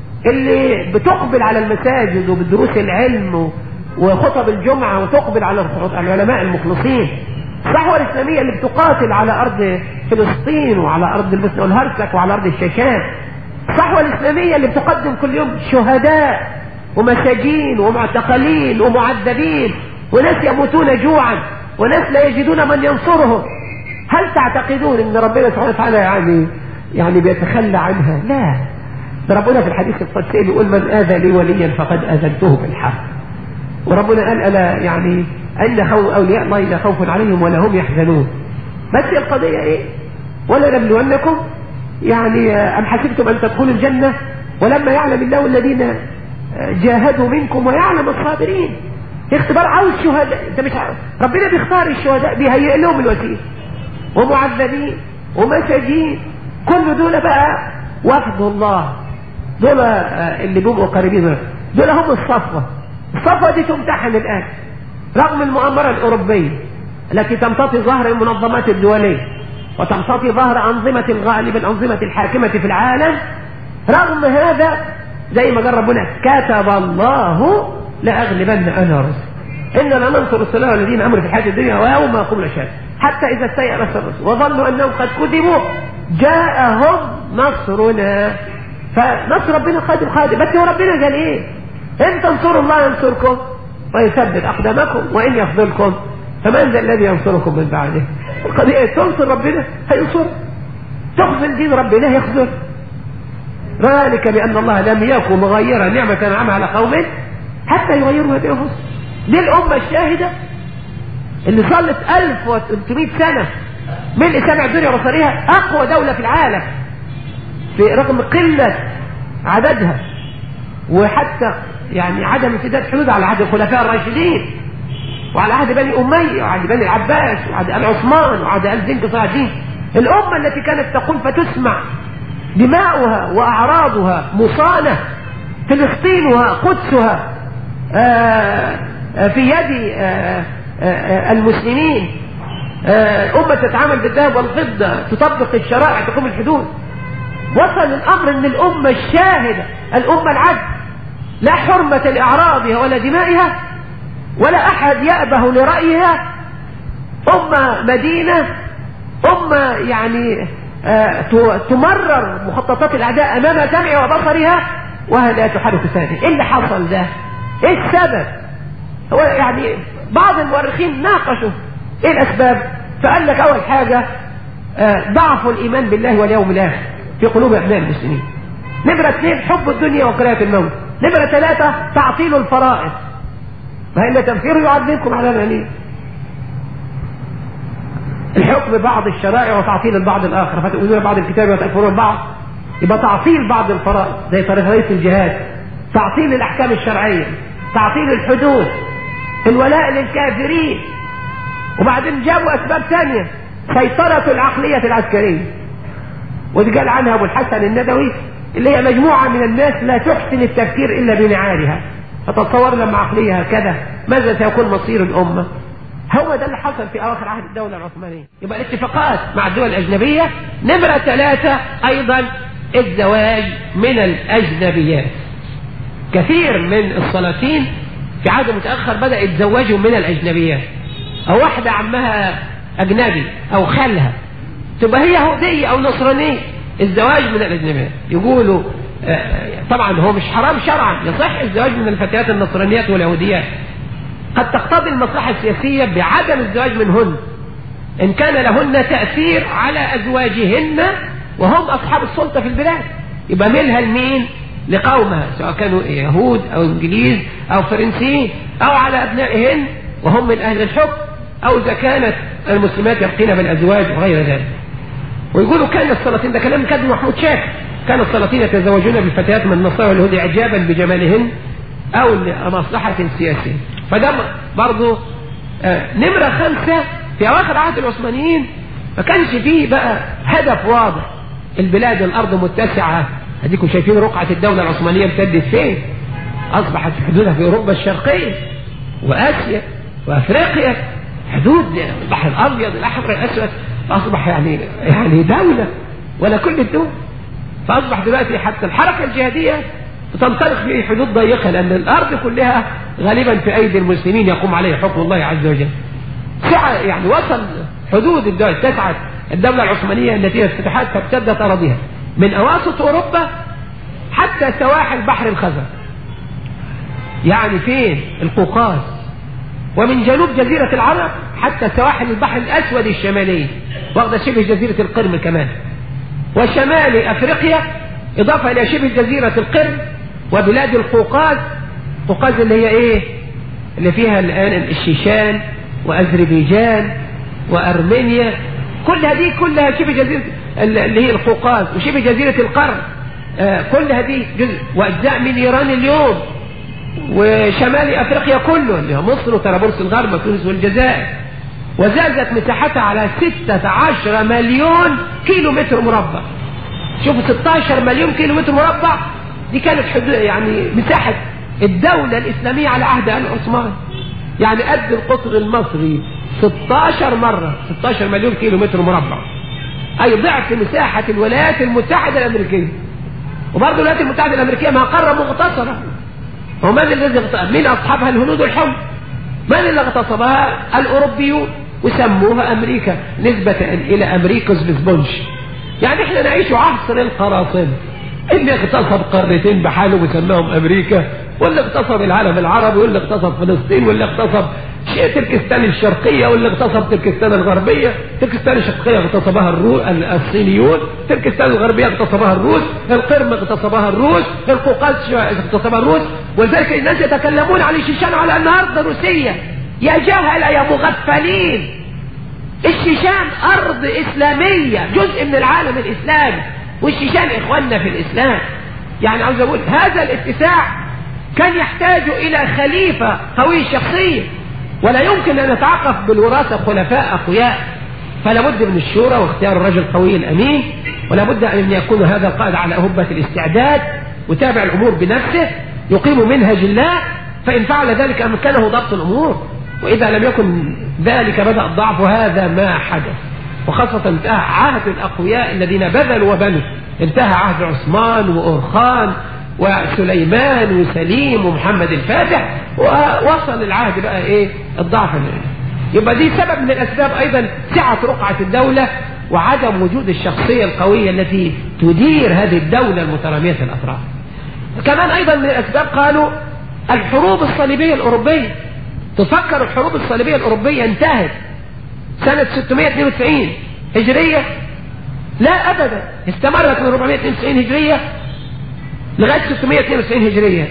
اللي بتقبل على المساجد وبدروس العلم وخطب الجمعة وتقبل على العلماء المخلصين الصحوة الإسلامية اللي بتقاتل على أرض فلسطين وعلى أرض البوسنة والهرسك وعلى أرض الشيشان الصحوة الإسلامية اللي بتقدم كل يوم شهداء ومساجين ومعتقلين ومعذبين وناس يموتون جوعا وناس لا يجدون من ينصرهم هل تعتقدون ان ربنا سبحانه وتعالى يعني يعني بيتخلى عنها لا ده ربنا في الحديث القدسي بيقول من آذى لي وليا فقد آذنته بالحق وربنا قال ألا يعني أن خوف أولياء الله لا خوف عليهم ولا هم يحزنون بس القضية إيه ولا نبلونكم يعني أم حسبتم أن تدخلوا الجنة ولما يعلم الله الذين جاهدوا منكم ويعلم الصابرين اختبار عاوز شهداء انت مش عارف ربنا بيختار الشهداء بيهيئ لهم الوسيله ومعذبين ومساجين كل دول بقى وفد الله دول اللي بيبقوا قريبين منه دول هم الصفوة الصفوة دي تمتحن الآن رغم المؤامرة الأوروبية التي تمتطي ظهر المنظمات الدولية وتمتطي ظهر أنظمة الغالب الأنظمة الحاكمة في العالم رغم هذا زي ما قال ربنا كتب الله لأغلبن أنا ورسل إننا ننصر الصلاة والذين أمروا في الحياة الدنيا ويوم يقوم الأشهاد حتى إذا استيأس الرسل وظنوا أنهم قد كذبوا جاءهم نصرنا فنصر ربنا قادم قادم بس هو ربنا قال ايه ان تنصروا الله ينصركم ويثبت اقدامكم وان يخذلكم فمن ذا الذي ينصركم من بعده القضية تنصر ربنا هينصر تخذل دين ربنا يخذل ذلك بأن الله لم يكن مغيرا نعمة أنعمها على قوم حتى يغيروا بأنفسهم دي الأمة الشاهدة اللي صلت 1300 سنة ملء سبع الدنيا وصريها أقوى دولة في العالم في رغم قلة عددها وحتى يعني عدم امتداد حدود على عهد الخلفاء الراشدين وعلى عهد بني أمية وعهد بني العباس وعهد آل عثمان وعهد آل زنك صلاح الدين الأمة التي كانت تقول فتسمع دماؤها وأعراضها مصانة فلسطينها قدسها آآ آآ في يد آآ المسلمين أمة تتعامل بالذهب والفضة تطبق الشرائع تقوم الحدود وصل الأمر أن الأمة الشاهدة الأمة العدل لا حرمة لأعراضها ولا دمائها ولا أحد يأبه لرأيها أمة مدينة أمة يعني آه تمرر مخططات الأعداء أمام سمعها وبصرها وهي لا تحرك ثاني إيه اللي حصل ده إيه السبب هو يعني بعض المؤرخين ناقشوا إيه الأسباب فقال لك أول حاجة آه ضعف الإيمان بالله واليوم الآخر في قلوب أبناء المسلمين نمرة اثنين حب الدنيا وكراهية الموت نمرة ثلاثة تعطيل الفرائض فإن تنفير يعذبكم على الأليم الحكم بعض الشرائع وتعطيل البعض الآخر فتؤمنون بعض الكتاب وتكفرون البعض يبقى تعطيل بعض الفرائض زي طريقة الجهاد تعطيل الأحكام الشرعية تعطيل الحدود الولاء للكافرين وبعدين جابوا أسباب ثانية سيطرة العقلية العسكرية ودي قال عنها أبو الحسن الندوي اللي هي مجموعة من الناس لا تحسن التفكير إلا بنعالها فتصور لما عقلية هكذا ماذا سيكون مصير الأمة هو ده اللي حصل في أواخر عهد الدولة العثمانية يبقى الاتفاقات مع الدول الأجنبية نمرة ثلاثة أيضا الزواج من الأجنبيات كثير من السلاطين في عهد متأخر بدأ يتزوجوا من الأجنبيات أو واحدة عمها أجنبي أو خالها تبقى هي يهودية أو نصرانية الزواج من الأجنبيات يقولوا طبعا هو مش حرام شرعا يصح الزواج من الفتيات النصرانيات واليهوديات قد تقتضي المصلحة السياسية بعدم الزواج منهن إن كان لهن تأثير على أزواجهن وهم أصحاب السلطة في البلاد يبقى ملها لمين؟ لقومها سواء كانوا يهود أو إنجليز أو فرنسيين أو على أبنائهن وهم من أهل الحكم أو إذا كانت المسلمات يبقين بالأزواج وغير ذلك ويقولوا كان السلاطين ده كلام كاتب محمود شاكر كان السلاطين يتزوجون بالفتيات من النصارى واليهود إعجابا بجمالهن أو لمصلحة سياسية فده برضه آه نمرة خمسة في أواخر عهد العثمانيين ما كانش فيه بقى هدف واضح البلاد الأرض متسعة هديكم شايفين رقعة الدولة العثمانية امتدت فين أصبحت حدودها في أوروبا الشرقية وآسيا وأفريقيا حدود البحر الأبيض الأحمر الأسود أصبح يعني يعني دولة ولا كل الدول فأصبح دلوقتي حتى الحركة الجهادية تنطلق في حدود ضيقة لأن الأرض كلها غالبا في أيدي المسلمين يقوم عليه حكم الله عز وجل سعة يعني وصل حدود الدول اتسعت الدولة العثمانية نتيجة افتتاحات فابتدت أراضيها من أواسط أوروبا حتى سواحل بحر الخزر يعني فين القوقاز ومن جنوب جزيرة العرب حتى سواحل البحر الأسود الشمالي واخدة شبه جزيرة القرم كمان وشمال أفريقيا إضافة إلى شبه جزيرة القرم وبلاد القوقاز القوقاز اللي هي إيه اللي فيها الآن الشيشان وأذربيجان وأرمينيا كل هذه كلها شبه جزيرة اللي هي القوقاز وشبه جزيرة القرن آه كل هذه جزء وأجزاء من إيران اليوم وشمال أفريقيا كله اللي هو مصر وطرابلس الغرب وتونس والجزائر وزادت مساحتها على 16 مليون كيلو متر مربع شوفوا 16 مليون كيلو متر مربع دي كانت حدود يعني مساحة الدولة الإسلامية على عهد آل عثمان يعني قد القطر المصري 16 مرة 16 مليون كيلو متر مربع أي ضعف مساحة الولايات المتحدة الأمريكية وبرضه الولايات المتحدة الأمريكية ما قارة مغتصبة ومن الذي اغتصب؟ من أصحابها الهنود الحمر من اللي اغتصبها؟ الأوروبيون وسموها أمريكا نسبة إلى أمريكوس بسبونج يعني احنا نعيش عصر القراصنة اللي اغتصب قارتين بحاله وسماهم أمريكا واللي اغتصب العالم العربي واللي اغتصب فلسطين واللي اغتصب شيء تركستان الشرقية واللي اغتصب تركستان الغربية تركستان الشرقية اغتصبها الروس الصينيون تركستان الغربية اغتصبها الروس القرم اغتصبها الروس القوقاز اغتصبها الروس ولذلك الناس يتكلمون عن الشيشان على أنها أرض روسية يا جهلة يا مغفلين الشيشان أرض إسلامية جزء من العالم الإسلامي والشيشان إخواننا في الإسلام يعني عاوز أقول هذا الاتساع كان يحتاج إلى خليفة قوي الشخصية ولا يمكن أن نتعقف بالوراثة خلفاء أقوياء فلا بد من الشورى واختيار الرجل القوي الأمين ولا بد أن يكون هذا القائد على أهبة الاستعداد وتابع الأمور بنفسه يقيم منهج الله فإن فعل ذلك أمكنه ضبط الأمور وإذا لم يكن ذلك بدأ الضعف هذا ما حدث وخاصة انتهى عهد الأقوياء الذين بذلوا وبنوا انتهى عهد عثمان وأورخان وسليمان وسليم ومحمد الفاتح ووصل العهد بقى ايه الضعف يبقى دي سبب من الأسباب أيضا سعة رقعة الدولة وعدم وجود الشخصية القوية التي تدير هذه الدولة المترامية الأطراف كمان أيضا من الأسباب قالوا الحروب الصليبية الأوروبية تفكر الحروب الصليبية الأوروبية انتهت سنة 692 هجرية لا أبدا استمرت من 492 هجرية لغاية 692 هجرية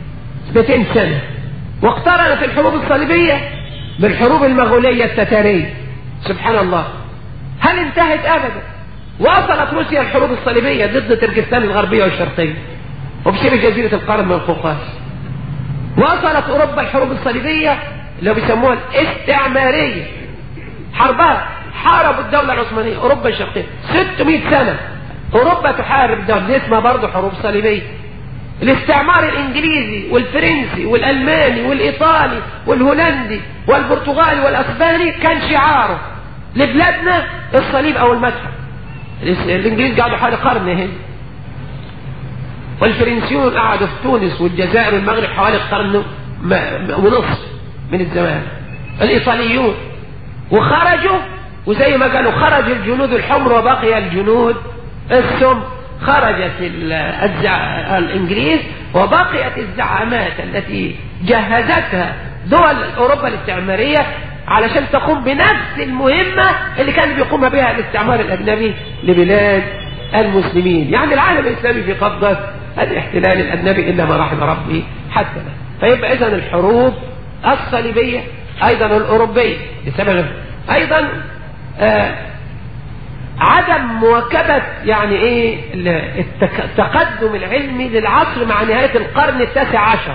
200 سنة واقترنت الحروب الصليبية بالحروب المغولية التتارية سبحان الله هل انتهت أبدا واصلت روسيا الحروب الصليبية ضد تركستان الغربية والشرقية وبشبه جزيرة القرن من القوقاز وصلت أوروبا الحروب الصليبية اللي بيسموها الاستعمارية حربها حاربوا الدولة العثمانية أوروبا الشرقية 600 سنة أوروبا تحارب الدولة دي اسمها برضه حروب صليبية الاستعمار الإنجليزي والفرنسي والألماني والإيطالي والهولندي والبرتغالي والأسباني كان شعاره لبلادنا الصليب أو المدفع الإنجليز قعدوا حوالي قرن هنا والفرنسيون قعدوا في تونس والجزائر والمغرب حوالي قرن ونصف من الزمان الإيطاليون وخرجوا وزي ما قالوا خرج الجنود الحمر وبقي الجنود السم خرجت الإنجليز وبقيت الزعامات التي جهزتها دول أوروبا الاستعمارية علشان تقوم بنفس المهمة اللي كان بيقوم بها الاستعمار الأجنبي لبلاد المسلمين يعني العالم الإسلامي في قبضة الاحتلال الأجنبي إلا ما رحم ربي حتى لا فيبقى إذن الحروب الصليبية أيضا الأوروبية بسبب أيضا آه عدم مواكبة يعني ايه التقدم العلمي للعصر مع نهاية القرن التاسع عشر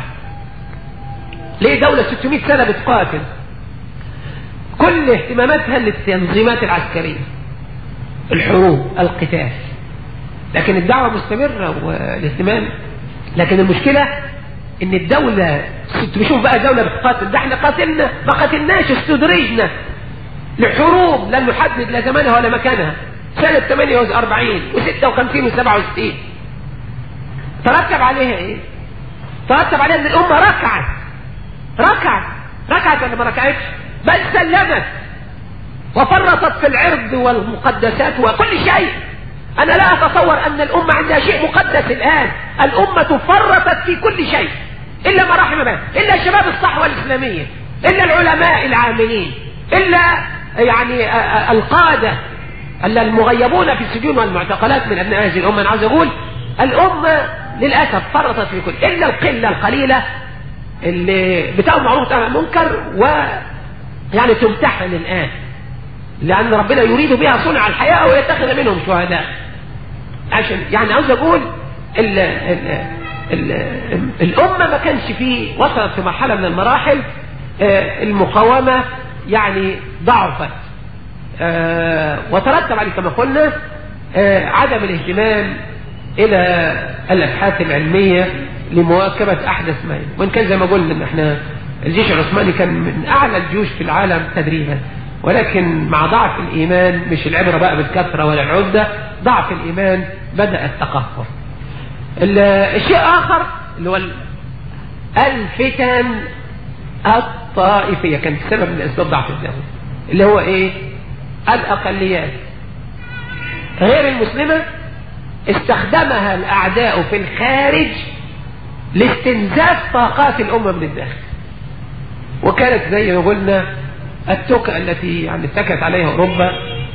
ليه دولة 600 سنة بتقاتل كل اهتماماتها للتنظيمات العسكرية الحروب القتال لكن الدعوة مستمرة والاهتمام لكن المشكلة ان الدولة بشوف بقى دولة بتقاتل ده احنا قاتلنا ما قاتلناش استدرجنا لحروب لم نحدد لا زمانها ولا مكانها سنة 48 و56 و67 ترتب عليها ايه ترتب عليها ان الامة ركعت ركعت ركعت ولا ما ركعتش بل سلمت وفرطت في العرض والمقدسات وكل شيء انا لا اتصور ان الامة عندها شيء مقدس الان الامة فرطت في كل شيء الا ما رحم الله الا شباب الصحوة الاسلامية الا العلماء العاملين الا يعني القادة المغيبون في السجون والمعتقلات من ابناء هذه الامة انا عاوز اقول الامة للاسف فرطت في كل الا القلة القليلة اللي بتاعوا معروف عن المنكر و يعني تمتحن الان لان ربنا يريد بها صنع الحياة ويتخذ منهم شهداء عشان يعني عاوز اقول ال ال ال الامة ما كانش فيه وصلت في مرحلة من المراحل المقاومة يعني ضعفت وترتب عليه كما قلنا عدم الاهتمام الى الابحاث العلمية لمواكبة احدث ما وان كان زي ما قلنا ان احنا الجيش العثماني كان من اعلى الجيوش في العالم تدريبا ولكن مع ضعف الايمان مش العبرة بقى بالكثرة ولا العدة ضعف الايمان بدأ التقهقر الشيء اخر اللي هو الفتن الطائفية كانت سبب من اسباب ضعف الدولة اللي هو ايه الاقليات غير المسلمة استخدمها الاعداء في الخارج لاستنزاف طاقات الامة من الداخل وكانت زي ما قلنا التوكة التي يعني اتكت عليها اوروبا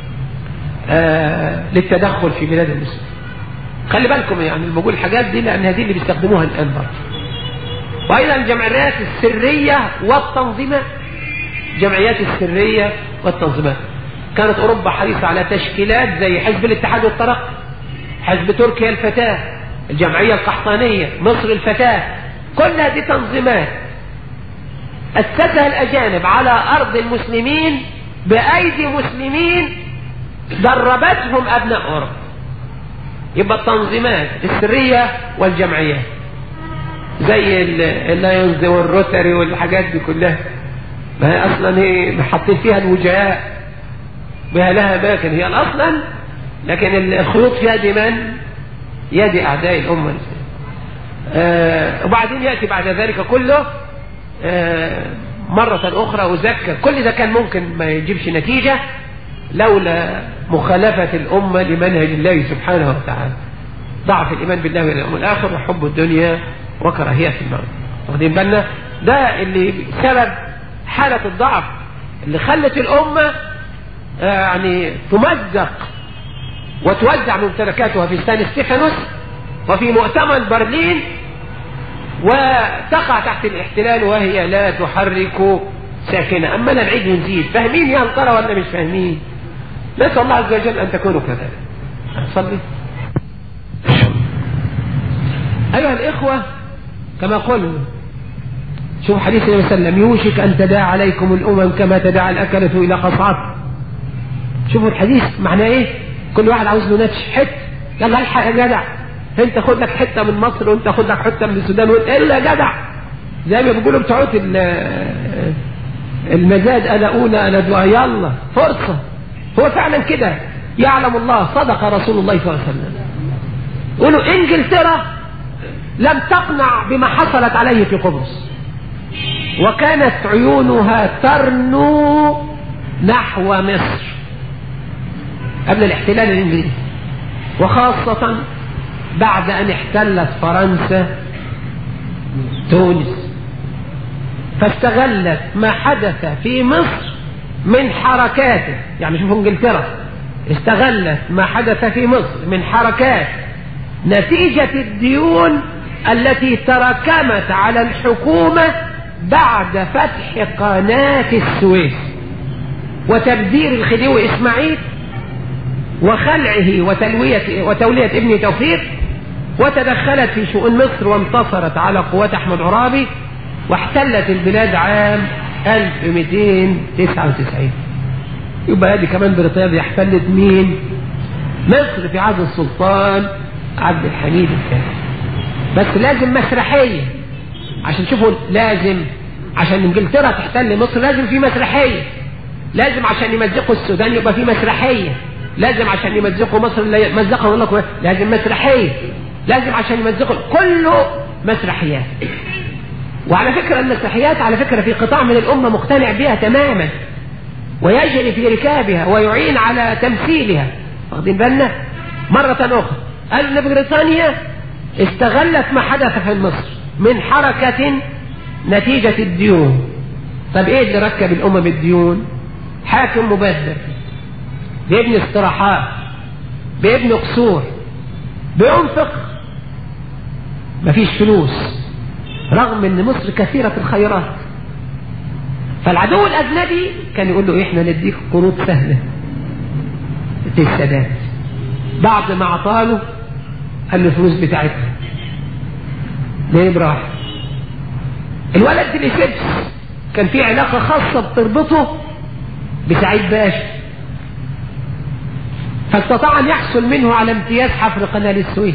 آه للتدخل في بلاد المسلمين خلي بالكم يعني لما بقول الحاجات دي لان هذه اللي بيستخدموها الان برضه وايضا الجمعيات السرية والتنظيمات الجمعيات السرية والتنظيمات كانت اوروبا حريصة على تشكيلات زي حزب الاتحاد والترقي حزب تركيا الفتاة الجمعية القحطانية مصر الفتاة كل هذه تنظيمات أسسها الأجانب على أرض المسلمين بأيدي مسلمين دربتهم أبناء أوروبا يبقى التنظيمات السرية والجمعيات زي اللايونز والروتري والحاجات دي كلها ما هي أصلا هي حاطين فيها الوجهاء بها لها أماكن هي أصلا لكن الخيوط في يد من؟ يد أعداء الأمة الإسلامية آه وبعدين يأتي بعد ذلك كله آه مرة أخرى أذكر كل ده كان ممكن ما يجيبش نتيجة لولا مخالفة الأمة لمنهج الله سبحانه وتعالى ضعف الإيمان بالله واليوم الآخر وحب الدنيا وكراهية الموت واخدين بالنا ده اللي سبب حالة الضعف اللي خلت الأمة آه يعني تمزق وتوزع ممتلكاتها في ستان ستيفانوس وفي مؤتمر برلين وتقع تحت الاحتلال وهي لا تحرك ساكنة أما لا نعيد ونزيد فاهمين يا ترى ولا مش فاهمين نسأل الله عز وجل أن تكونوا كذلك صلي أيها الإخوة كما قلنا شوف حديث النبي صلى الله عليه وسلم يوشك أن تداعى عليكم الأمم كما تداعى الأكلة إلى قصعتها شوفوا الحديث معناه ايه كل واحد عاوز له نتش حته يلا الحق يا جدع انت خد لك حته من مصر وانت خد لك حته من السودان وانت الا يا جدع زي ما بيقولوا بتوع المزاد انا اولى انا دعاء يلا فرصه هو فعلا كده يعلم الله صدق رسول الله صلى الله عليه وسلم يقولوا انجلترا لم تقنع بما حصلت عليه في قبرص وكانت عيونها ترنو نحو مصر قبل الاحتلال الانجليزي وخاصة بعد ان احتلت فرنسا تونس فاستغلت ما حدث في مصر من حركاته يعني شوفوا انجلترا استغلت ما حدث في مصر من حركات نتيجة الديون التي تراكمت على الحكومة بعد فتح قناة السويس وتبدير الخديوي إسماعيل وخلعه وتلوية وتولية ابن توفيق وتدخلت في شؤون مصر وانتصرت على قوات أحمد عرابي واحتلت البلاد عام 1299 يبقى هذه كمان بريطانيا احتلت مين مصر في عهد السلطان عبد الحميد الثاني بس لازم مسرحية عشان شوفوا لازم عشان انجلترا تحتل مصر لازم في مسرحية لازم عشان يمزقوا السودان يبقى في مسرحية لازم عشان يمزقوا مصر مزقهم الله لازم مسرحية لازم عشان يمزقوا كله مسرحيات وعلى فكرة المسرحيات على فكرة في قطاع من الأمة مقتنع بها تماما ويجري في ركابها ويعين على تمثيلها واخدين بالنا مرة أخرى قال إن بريطانيا استغلت ما حدث في مصر من حركة نتيجة الديون طب ايه اللي ركب الأمة بالديون حاكم مبذر بيبني استراحات بيبني قصور بينفق مفيش فلوس رغم ان مصر كثيرة الخيرات فالعدو الاجنبي كان يقول له احنا نديك قروض سهلة السداد بعد ما اعطاله قال له الفلوس بتاعتنا ليه براح الولد ديليسيبس كان في علاقة خاصة بتربطه بسعيد باشا فاستطاع ان يحصل منه على امتياز حفر قناة السويس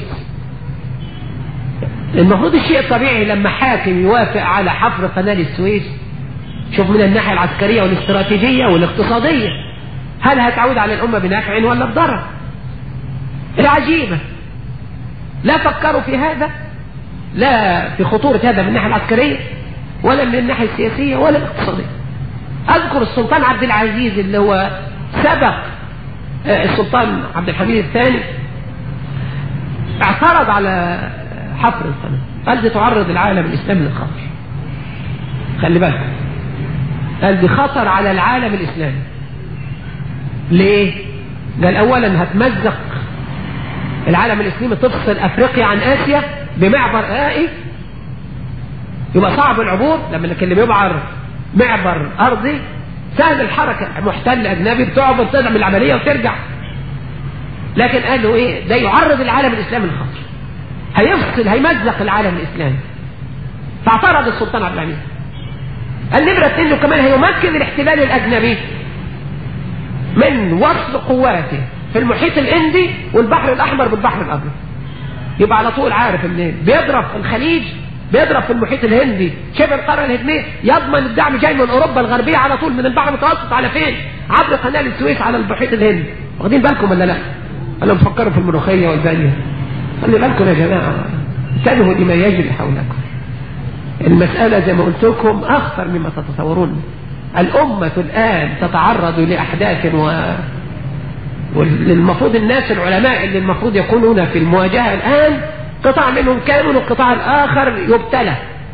المفروض الشيء الطبيعي لما حاكم يوافق على حفر قناة السويس شوف من الناحية العسكرية والاستراتيجية والاقتصادية هل هتعود على الأمة بنفع ولا بضرر العجيبة لا فكروا في هذا لا في خطورة هذا من الناحية العسكرية ولا من الناحية السياسية ولا الاقتصادية أذكر السلطان عبد العزيز اللي هو سبق السلطان عبد الحميد الثاني اعترض على حفر القناة قال دي تعرض العالم الإسلامي للخطر خلي بالك قال دي خطر على العالم الإسلامي ليه؟ قال أولا هتمزق العالم الإسلامي تفصل أفريقيا عن آسيا بمعبر آئي يبقى صعب العبور لما اللي يبعر معبر أرضي سهل الحركة محتل أجنبي بتعبر تدعم العملية وترجع لكن قالوا إيه ده يعرض العالم الإسلامي للخطر هيفصل هيمزق العالم الإسلامي فاعترض السلطان عبد الحميد النمرة اثنين كمان هيمكن الاحتلال الأجنبي من وصل قواته في المحيط الهندي والبحر الأحمر بالبحر الأبيض يبقى على طول عارف ان بيضرب في الخليج بيضرب في المحيط الهندي شبه القاره الهنديه يضمن الدعم جاي من اوروبا الغربيه على طول من البحر المتوسط على فين؟ عبر قناه السويس على المحيط الهندي واخدين بالكم ولا لا؟ انا مفكروا في الملوخيه والبانيه خلي بالكم يا جماعه انتبهوا لما يجري حولكم المسألة زي ما قلت لكم أخطر مما تتصورون الأمة الآن تتعرض لأحداث و والمفروض الناس العلماء اللي المفروض يكونون في المواجهة الآن قطاع منهم كامل والقطاع الآخر يبتلى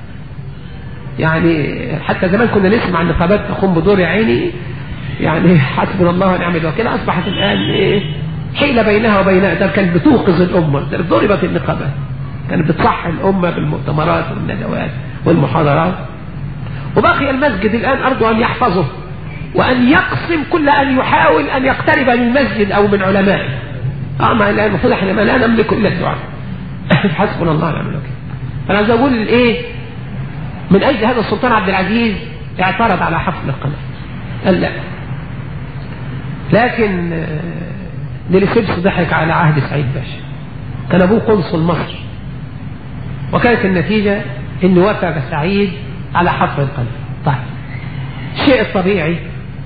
يعني حتى زمان كنا نسمع عن نقابات تقوم بدور يا عيني يعني حسبنا الله ونعم الوكيل أصبحت الآن إيه حيلة بينها وبين ده كانت بتوقظ الأمة ضربت النقابات كانت بتصحي الأمة بالمؤتمرات والندوات والمحاضرات وبقي المسجد الآن أرجو أن يحفظه وأن يقسم كل أن يحاول أن يقترب من المسجد أو من علمائه اه ما الآن المفروض احنا ما لا نملك إلا الدعاء حسبنا الله ونعم الوكيل فأنا عايز أقول إيه من أجل هذا السلطان عبد العزيز اعترض على حفل القناة قال لا لكن للسبس ضحك على عهد سعيد باشا كان ابوه قنصل مصر وكانت النتيجة انه وافق سعيد على حفر القلب طيب الشيء الطبيعي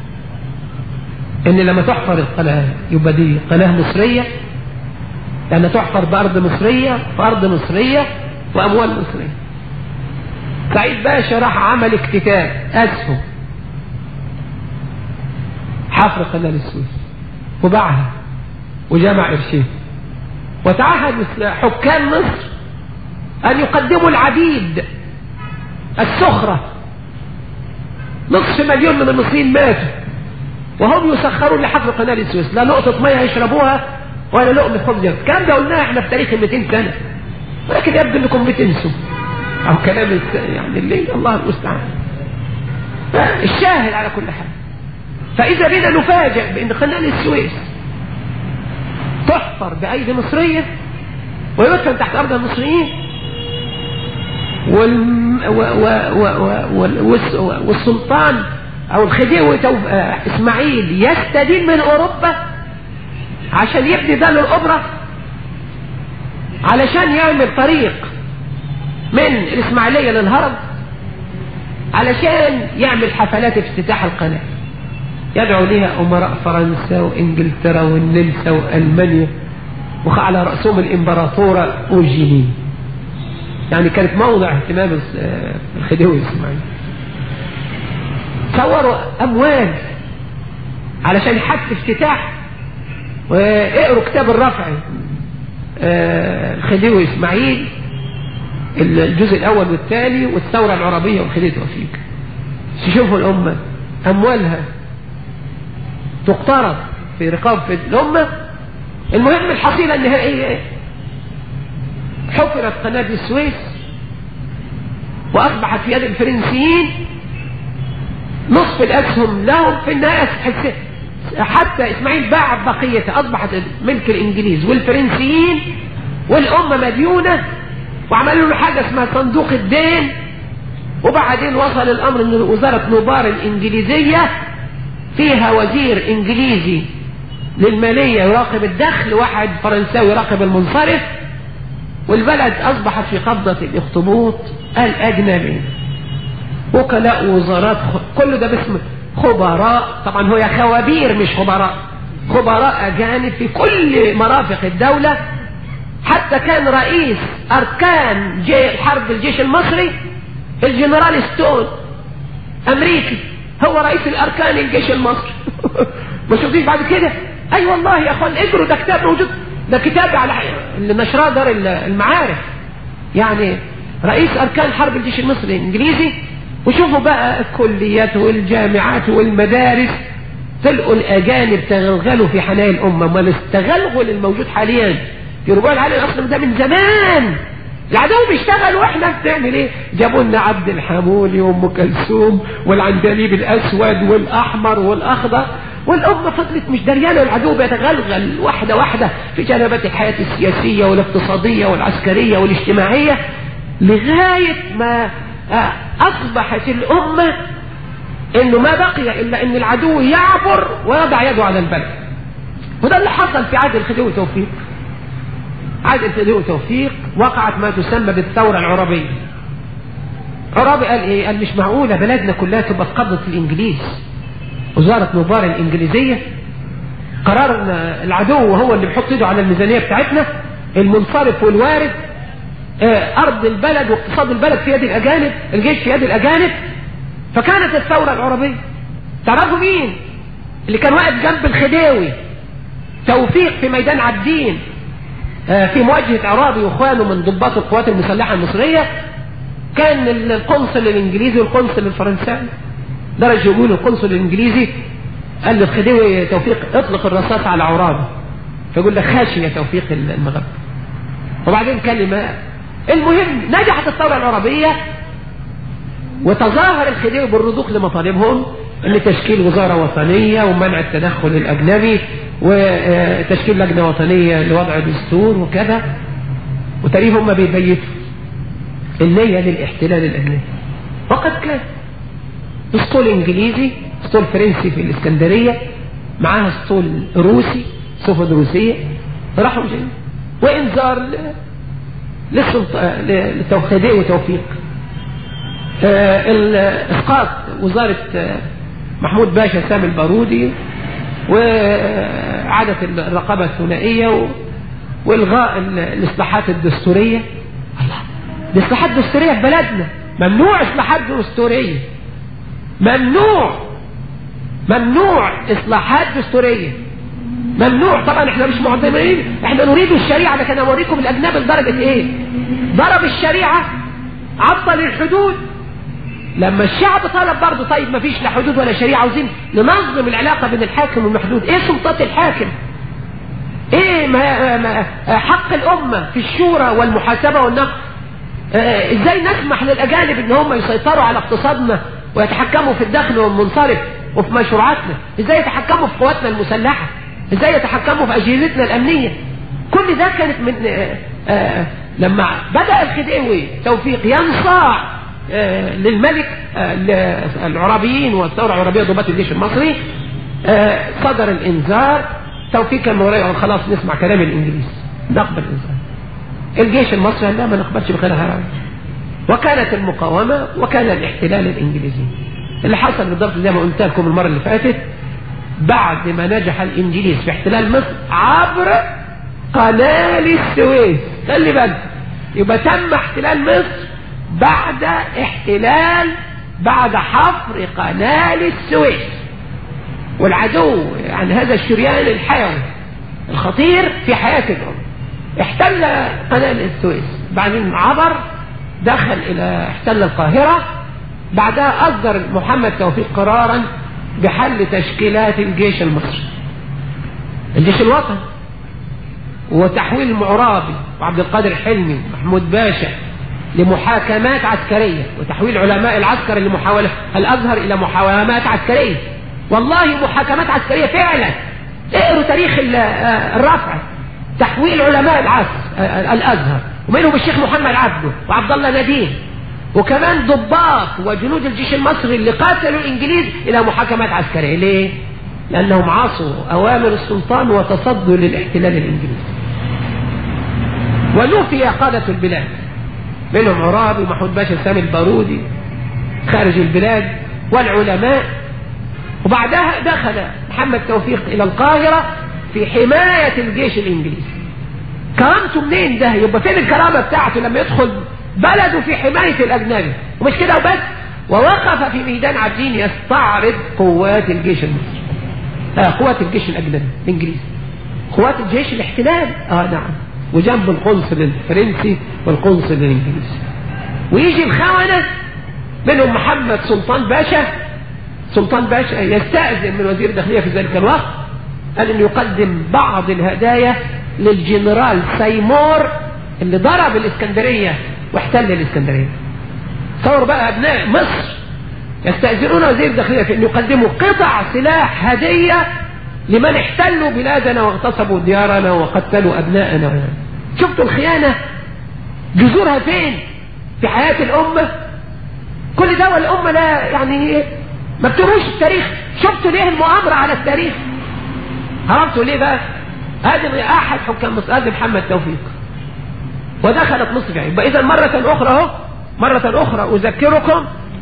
ان لما تحفر القناة يبقى دي قناة مصرية لأن تحفر بأرض مصرية في أرض مصرية وأموال مصرية سعيد باشا راح عمل اكتتاب أسهم حفر قناة السويس وباعها وجمع قرشين وتعهد حكام مصر أن يقدموا العبيد السخرة نصف مليون من المصريين ماتوا وهم يسخرون لحفر قناة السويس لا نقطة مية يشربوها ولا لقمة خبز الكلام ده قلناه احنا في تاريخ 200 سنة ولكن يبدو انكم بتنسوا او كلام يعني الليل الله المستعان الشاهد على كل حال فاذا بنا نفاجئ بان قناة السويس تحفر بايدي مصرية ويدفن تحت ارض المصريين وال... و... و... و... والسلطان او الخديوي اسماعيل يستدين من اوروبا عشان يبني دار الاوبرا علشان يعمل طريق من الاسماعيليه للهرم علشان يعمل حفلات افتتاح القناه يدعو لها امراء فرنسا وانجلترا والنمسا والمانيا وعلى راسهم الامبراطوره اوجيني يعني كانت موضع اهتمام الخديوي اسماعيل صوروا اموال علشان حفل افتتاح واقروا كتاب الرفع الخديوي اسماعيل الجزء الاول والثاني والثوره العربيه والخديوي توفيق تشوفوا الامه اموالها تقترض في رقاب في الامه المهم الحصيله النهائيه حفرت قناه السويس واصبحت في يد الفرنسيين نصف الاسهم لهم في النهايه حتى اسماعيل باع بقيته اصبحت ملك الانجليز والفرنسيين والامه مديونه وعملوا له حاجه اسمها صندوق الدين وبعدين وصل الامر ان وزاره نوبار الانجليزيه فيها وزير انجليزي للماليه يراقب الدخل واحد فرنساوي يراقب المنصرف والبلد اصبحت في قبضه الاخطبوط الاجنبي وكلاء وزارات كل ده باسم خبراء طبعا هو خوابير مش خبراء خبراء أجانب في كل مرافق الدولة حتى كان رئيس أركان جي حرب الجيش المصري الجنرال ستون أمريكي هو رئيس الأركان الجيش المصري ما شفتيش بعد كده أي أيوة والله يا أخوان اجروا ده كتاب موجود ده كتاب على اللي نشراه دار المعارف يعني رئيس أركان حرب الجيش المصري الإنجليزي وشوفوا بقى الكليات والجامعات والمدارس تلقوا الأجانب تغلغلوا في حنايا الأمة ما التغلغل الموجود حاليا في ربوع العالم الأصل ده من زمان العدو بيشتغل واحنا بنعمل ايه جابوا لنا عبد الحمولي وام كلثوم والعندليب الاسود والاحمر والاخضر والامه فضلت مش دريانه العدو بيتغلغل واحده واحده في جنبات الحياه السياسيه والاقتصاديه والعسكريه والاجتماعيه لغايه ما أصبحت الأمة إنه ما بقي إلا إن العدو يعبر ويضع يده على البلد وده اللي حصل في عهد الخديوي توفيق عهد الخديوي توفيق وقعت ما تسمى بالثورة العربية عرابي قال إيه؟ قال مش معقولة بلدنا كلها تبقى في قبضة الإنجليز وزارة نوبار الإنجليزية قرار العدو هو اللي بيحط ايده على الميزانية بتاعتنا المنصرف والوارد أرض البلد واقتصاد البلد في يد الأجانب الجيش في يد الأجانب فكانت الثورة العربية تعرفوا مين اللي كان واقف جنب الخديوي توفيق في ميدان عابدين في مواجهة عرابي واخوانه من ضباط القوات المسلحة المصرية كان القنصل الانجليزي والقنصل الفرنساوي درج يقول القنصل الانجليزي قال للخديوي توفيق اطلق الرصاص على عرابي فيقول لك خاشي يا توفيق المغرب وبعدين كلمة المهم نجحت الثورة العربية وتظاهر الخديوي بالرضوخ لمطالبهم ان تشكيل وزارة وطنية ومنع التدخل الاجنبي وتشكيل لجنة وطنية لوضع دستور وكذا وتاريخ هم بيبيتوا النية للاحتلال الاجنبي وقد كان اسطول انجليزي اسطول فرنسي في الاسكندرية معاها اسطول روسي سفن روسية راحوا جايين وانذار للتوحيدية وتوفيق اسقاط وزارة محمود باشا سامي البارودي وعادة الرقابة الثنائية والغاء الاصلاحات الدستورية الله الاصلاحات الدستورية في بلدنا ممنوع اصلاحات دستورية ممنوع ممنوع اصلاحات دستورية ممنوع طبعا احنا مش معتبرين احنا نريد الشريعة لكن اوريكم الاجنبي لدرجة ايه ضرب الشريعة عطل الحدود لما الشعب طلب برضه طيب ما فيش لا حدود ولا شريعة عاوزين ننظم العلاقة بين الحاكم والمحدود ايه سلطات الحاكم ايه ما ما حق الامة في الشورى والمحاسبة والنقد اه ازاي نسمح للاجانب ان هم يسيطروا على اقتصادنا ويتحكموا في الدخل والمنصرف وفي مشروعاتنا ازاي يتحكموا في قواتنا المسلحة ازاي يتحكموا في اجهزتنا الامنية كل ده كانت من اه اه لما بدأ الخديوي توفيق ينصاع للملك العربيين والثورة العربية ضباط الجيش المصري صدر الانذار توفيق كان مريع خلاص نسمع كلام الانجليز نقبل الانذار الجيش المصري لا ما نقبلش بخيرها وكانت المقاومة وكان الاحتلال الانجليزي اللي حصل بالضبط زي ما قلت لكم المرة اللي فاتت بعد ما نجح الانجليز في احتلال مصر عبر قناة السويس خلي بالك يبقى تم احتلال مصر بعد احتلال بعد حفر قناة السويس والعدو يعني هذا الشريان الحيوي الخطير في حياة الأمة احتل قناة السويس بعدين عبر دخل إلى احتل القاهرة بعدها أصدر محمد توفيق قرارا بحل تشكيلات الجيش المصري الجيش الوطني وتحويل المعرابي وعبد القادر حلمي ومحمود باشا لمحاكمات عسكرية وتحويل علماء العسكر لمحاولة الأزهر إلى محاكمات عسكرية والله محاكمات عسكرية فعلا اقروا تاريخ الرفع تحويل علماء العسكر الأزهر ومنهم الشيخ محمد عبده وعبد الله نديم وكمان ضباط وجنود الجيش المصري اللي قاتلوا الإنجليز إلى محاكمات عسكرية ليه؟ لأنهم عاصوا أوامر السلطان وتصدوا للاحتلال الإنجليزي ونوفي قادة البلاد منهم عرابي ومحمود باشا سامي البارودي خارج البلاد والعلماء وبعدها دخل محمد توفيق إلى القاهرة في حماية الجيش الإنجليزي كرامته منين ده يبقى فين الكرامة بتاعته لما يدخل بلده في حماية الأجنبي ومش كده وبس ووقف في ميدان عابدين يستعرض قوات الجيش المصري آه قوات الجيش الأجنبي الإنجليزي قوات الجيش الاحتلال اه نعم وجنب القنصل الفرنسي والقنصل الانجليزي ويجي الخونة منهم محمد سلطان باشا سلطان باشا يستأذن من وزير الداخلية في ذلك الوقت قال انه يقدم بعض الهدايا للجنرال سيمور اللي ضرب الاسكندرية واحتل الاسكندرية تصور بقى ابناء مصر يستأذنون وزير الداخلية في ان يقدموا قطع سلاح هدية لمن احتلوا بلادنا واغتصبوا ديارنا وقتلوا أبناءنا شفتوا الخيانة جذورها فين في حياة الأمة كل ده والأمة لا يعني ما بتروش التاريخ شفتوا ليه المؤامرة على التاريخ عرفتوا ليه بقى هذه أحد حكام مصر هذه محمد توفيق ودخلت مصر في يبقى إذا مرة أخرى أهو مرة أخرى أذكركم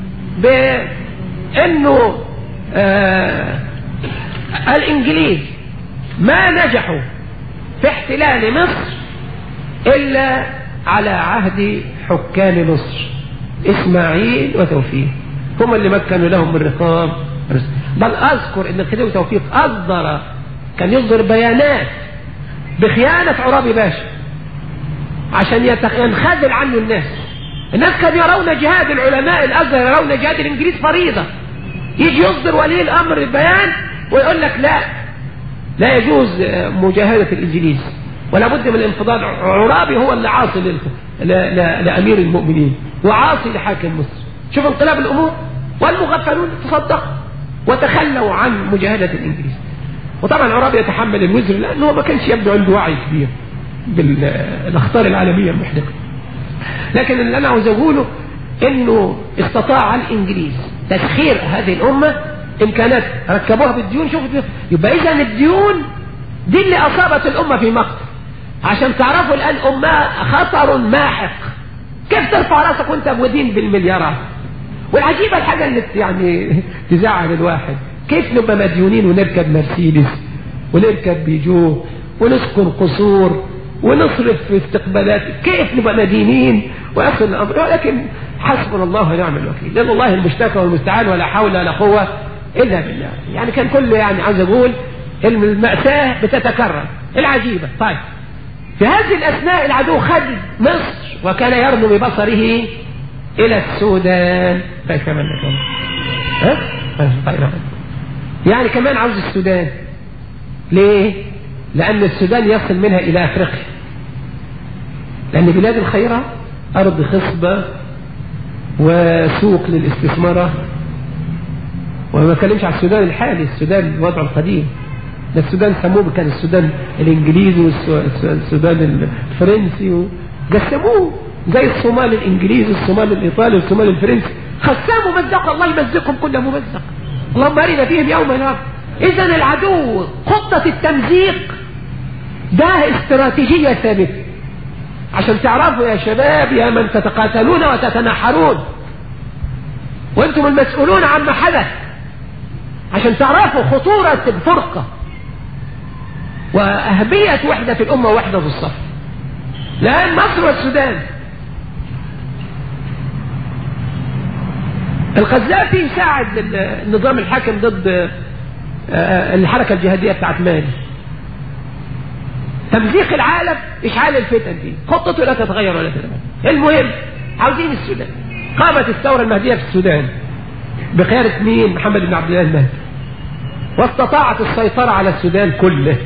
بأنه آه الإنجليز ما نجحوا في احتلال مصر إلا على عهد حكام مصر إسماعيل وتوفيق هم اللي مكنوا لهم من رقاب بل أذكر أن الخديوي توفيق أصدر كان يصدر بيانات بخيانة عرابي باشا عشان ينخذل عنه الناس الناس كانوا يرون جهاد العلماء الأزهر يرون جهاد الإنجليز فريضة يجي يصدر ولي الأمر البيان ويقول لك لا لا يجوز مجاهدة الإنجليز ولا بد من الانفضاض عرابي هو اللي عاصي لأمير المؤمنين وعاصي لحاكم مصر شوف انقلاب الأمور والمغفلون تصدقوا وتخلوا عن مجاهدة الإنجليز وطبعا عرابي يتحمل الوزر لأنه ما كانش يبدو عنده وعي كبير بالأخطار العالمية المحدقة لكن اللي أنا عاوز أقوله إنه استطاع الإنجليز تسخير هذه الأمة امكانات ركبوها بالديون شوفوا يبقى اذا الديون دي اللي اصابت الامه في مقت عشان تعرفوا الان امه خطر ماحق كيف ترفع راسك وانت مدين بالمليارات والعجيبة الحاجة اللي يعني تزعل الواحد كيف نبقى مديونين ونركب مرسيدس ونركب بيجو ونسكن قصور ونصرف في استقبالات كيف نبقى مدينين ويصل الأمر ولكن حسبنا الله ونعم الوكيل لأن الله المشتكى والمستعان ولا حول ولا قوة إلا بالله يعني كان كل يعني عايز أقول المأساة بتتكرر العجيبة طيب في هذه الأثناء العدو خد مصر وكان يرمو ببصره إلى السودان طيب كمان ها؟ طيب يعني كمان عاوز السودان ليه؟ لأن السودان يصل منها إلى أفريقيا لأن بلاد الخيرة أرض خصبة وسوق للاستثمار وما بتكلمش على السودان الحالي السودان الوضع القديم ده السودان سموه كان السودان الانجليزي والسودان الفرنسي وقسموه زي الصومال الانجليزي الصومال الايطالي الصومال الفرنسي خساموا مزقوا الله يمزقهم كل ممزق اللهم ارنا فيهم يوما يا اذا العدو خطة التمزيق ده استراتيجية ثابتة عشان تعرفوا يا شباب يا من تتقاتلون وتتنحرون وانتم المسؤولون عما حدث عشان تعرفوا خطورة الفرقة وأهمية وحدة الأمة ووحدة في الصف لأن مصر والسودان القذافي ساعد النظام الحاكم ضد الحركة الجهادية بتاعت مالي تمزيق العالم إشعال الفتن دي خطته لا تتغير ولا تتغير المهم عاوزين السودان قامت الثورة المهدية في السودان بقيادة مين محمد بن عبد الله المهدي واستطاعت السيطرة على السودان كله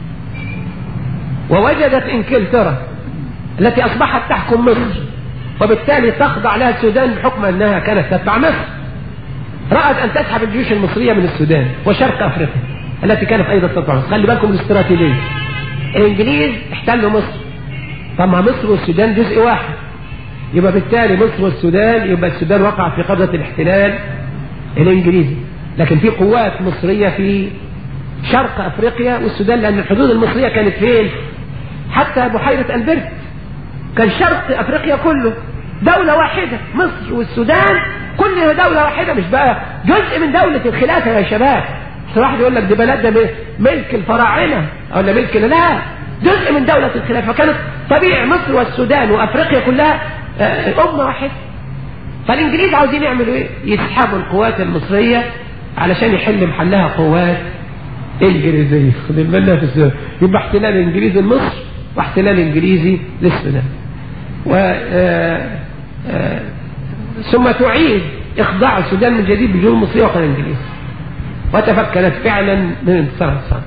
ووجدت انجلترا التي اصبحت تحكم مصر وبالتالي تخضع لها السودان بحكم انها كانت تتبع مصر رأت ان تسحب الجيوش المصرية من السودان وشرق افريقيا التي كانت ايضا تتبع مصر خلي بالكم الاستراتيجية الانجليز احتلوا مصر طبعا مصر والسودان جزء واحد يبقى بالتالي مصر والسودان يبقى السودان وقع في قبضة الاحتلال الانجليزي لكن في قوات مصرية في شرق افريقيا والسودان لان الحدود المصرية كانت فين حتى بحيرة البرت كان شرق افريقيا كله دولة واحدة مصر والسودان كلها دولة واحدة مش بقى جزء من دولة الخلافة يا شباب مش واحد يقول لك دي بلد ده ملك الفراعنة ولا ملك لا جزء من دولة الخلافة كانت طبيعي مصر والسودان وافريقيا كلها امة واحدة فالانجليز عاوزين يعملوا ايه يسحبوا القوات المصرية علشان يحل محلها قوات انجليزية خد بالنا في السودان يبقى احتلال انجليزي لمصر واحتلال انجليزي للسودان و ثم تعيد اخضاع السودان من جديد بالجنود المصرية وقال الانجليز وتفكرت فعلا من انتصار الصاد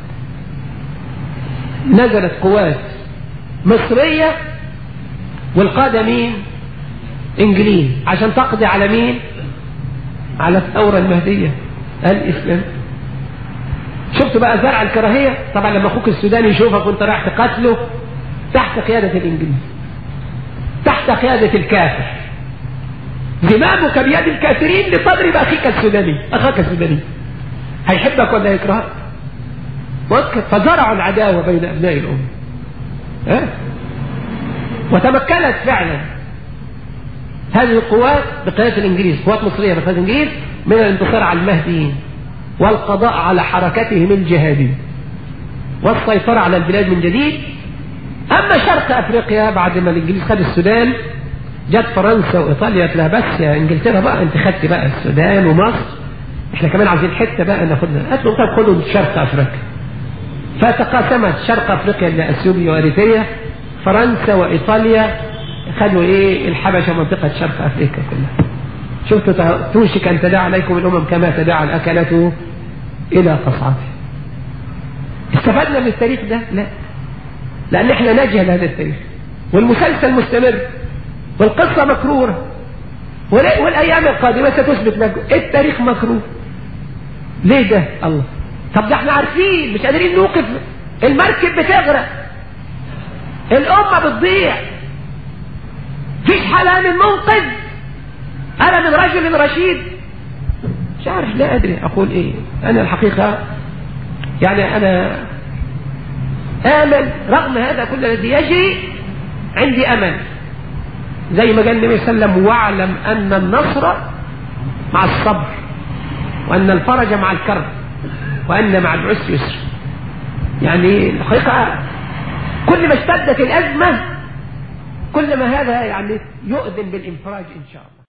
نزلت قوات مصرية والقادة مين انجليز عشان تقضي على مين على الثورة المهدية الاسلام شفت بقى زرع الكراهية طبعا لما اخوك السوداني يشوفك وانت رايح تقاتله تحت قيادة الانجليز تحت قيادة الكافر زمامك بيد الكافرين لتضرب اخيك السوداني اخاك السوداني هيحبك ولا يكرهك فزرعوا العداوة بين ابناء الامة ها؟ وتمكنت فعلا هذه القوات بقيادة الانجليز قوات مصرية بقيادة الانجليز من الانتصار على المهديين والقضاء على حركتهم الجهادية والسيطرة على البلاد من جديد أما شرق أفريقيا بعد ما الإنجليز خد السودان جت فرنسا وإيطاليا قالت لها بس يا إنجلترا بقى أنت خدت بقى السودان ومصر إحنا كمان عايزين حتة بقى ناخدها قالت لهم طب خدوا شرق أفريقيا فتقاسمت شرق أفريقيا لأثيوبيا وأريتريا فرنسا وإيطاليا خدوا إيه الحبشة منطقة شرق أفريقيا كلها شفتوا توشك أن تداعى عليكم الأمم كما تداعى الأكلة إلى قصعته استفدنا من التاريخ ده لا لأن احنا نجهل هذا التاريخ والمسلسل مستمر والقصة مكرورة والأيام القادمة ستثبت مكرور التاريخ مكرور ليه ده الله طب ده احنا عارفين مش قادرين نوقف المركب بتغرق الأمة بتضيع فيش حالة من منقذ أنا من رجل رشيد عارف لا أدري أقول إيه أنا الحقيقة يعني أنا آمل رغم هذا كل الذي يجري عندي أمل زي ما قال النبي صلى الله عليه وسلم واعلم أن النصر مع الصبر وأن الفرج مع الكرب وأن مع العسر يسر يعني الحقيقة كل ما اشتدت الأزمة كل ما هذا يعني يؤذن بالانفراج إن شاء الله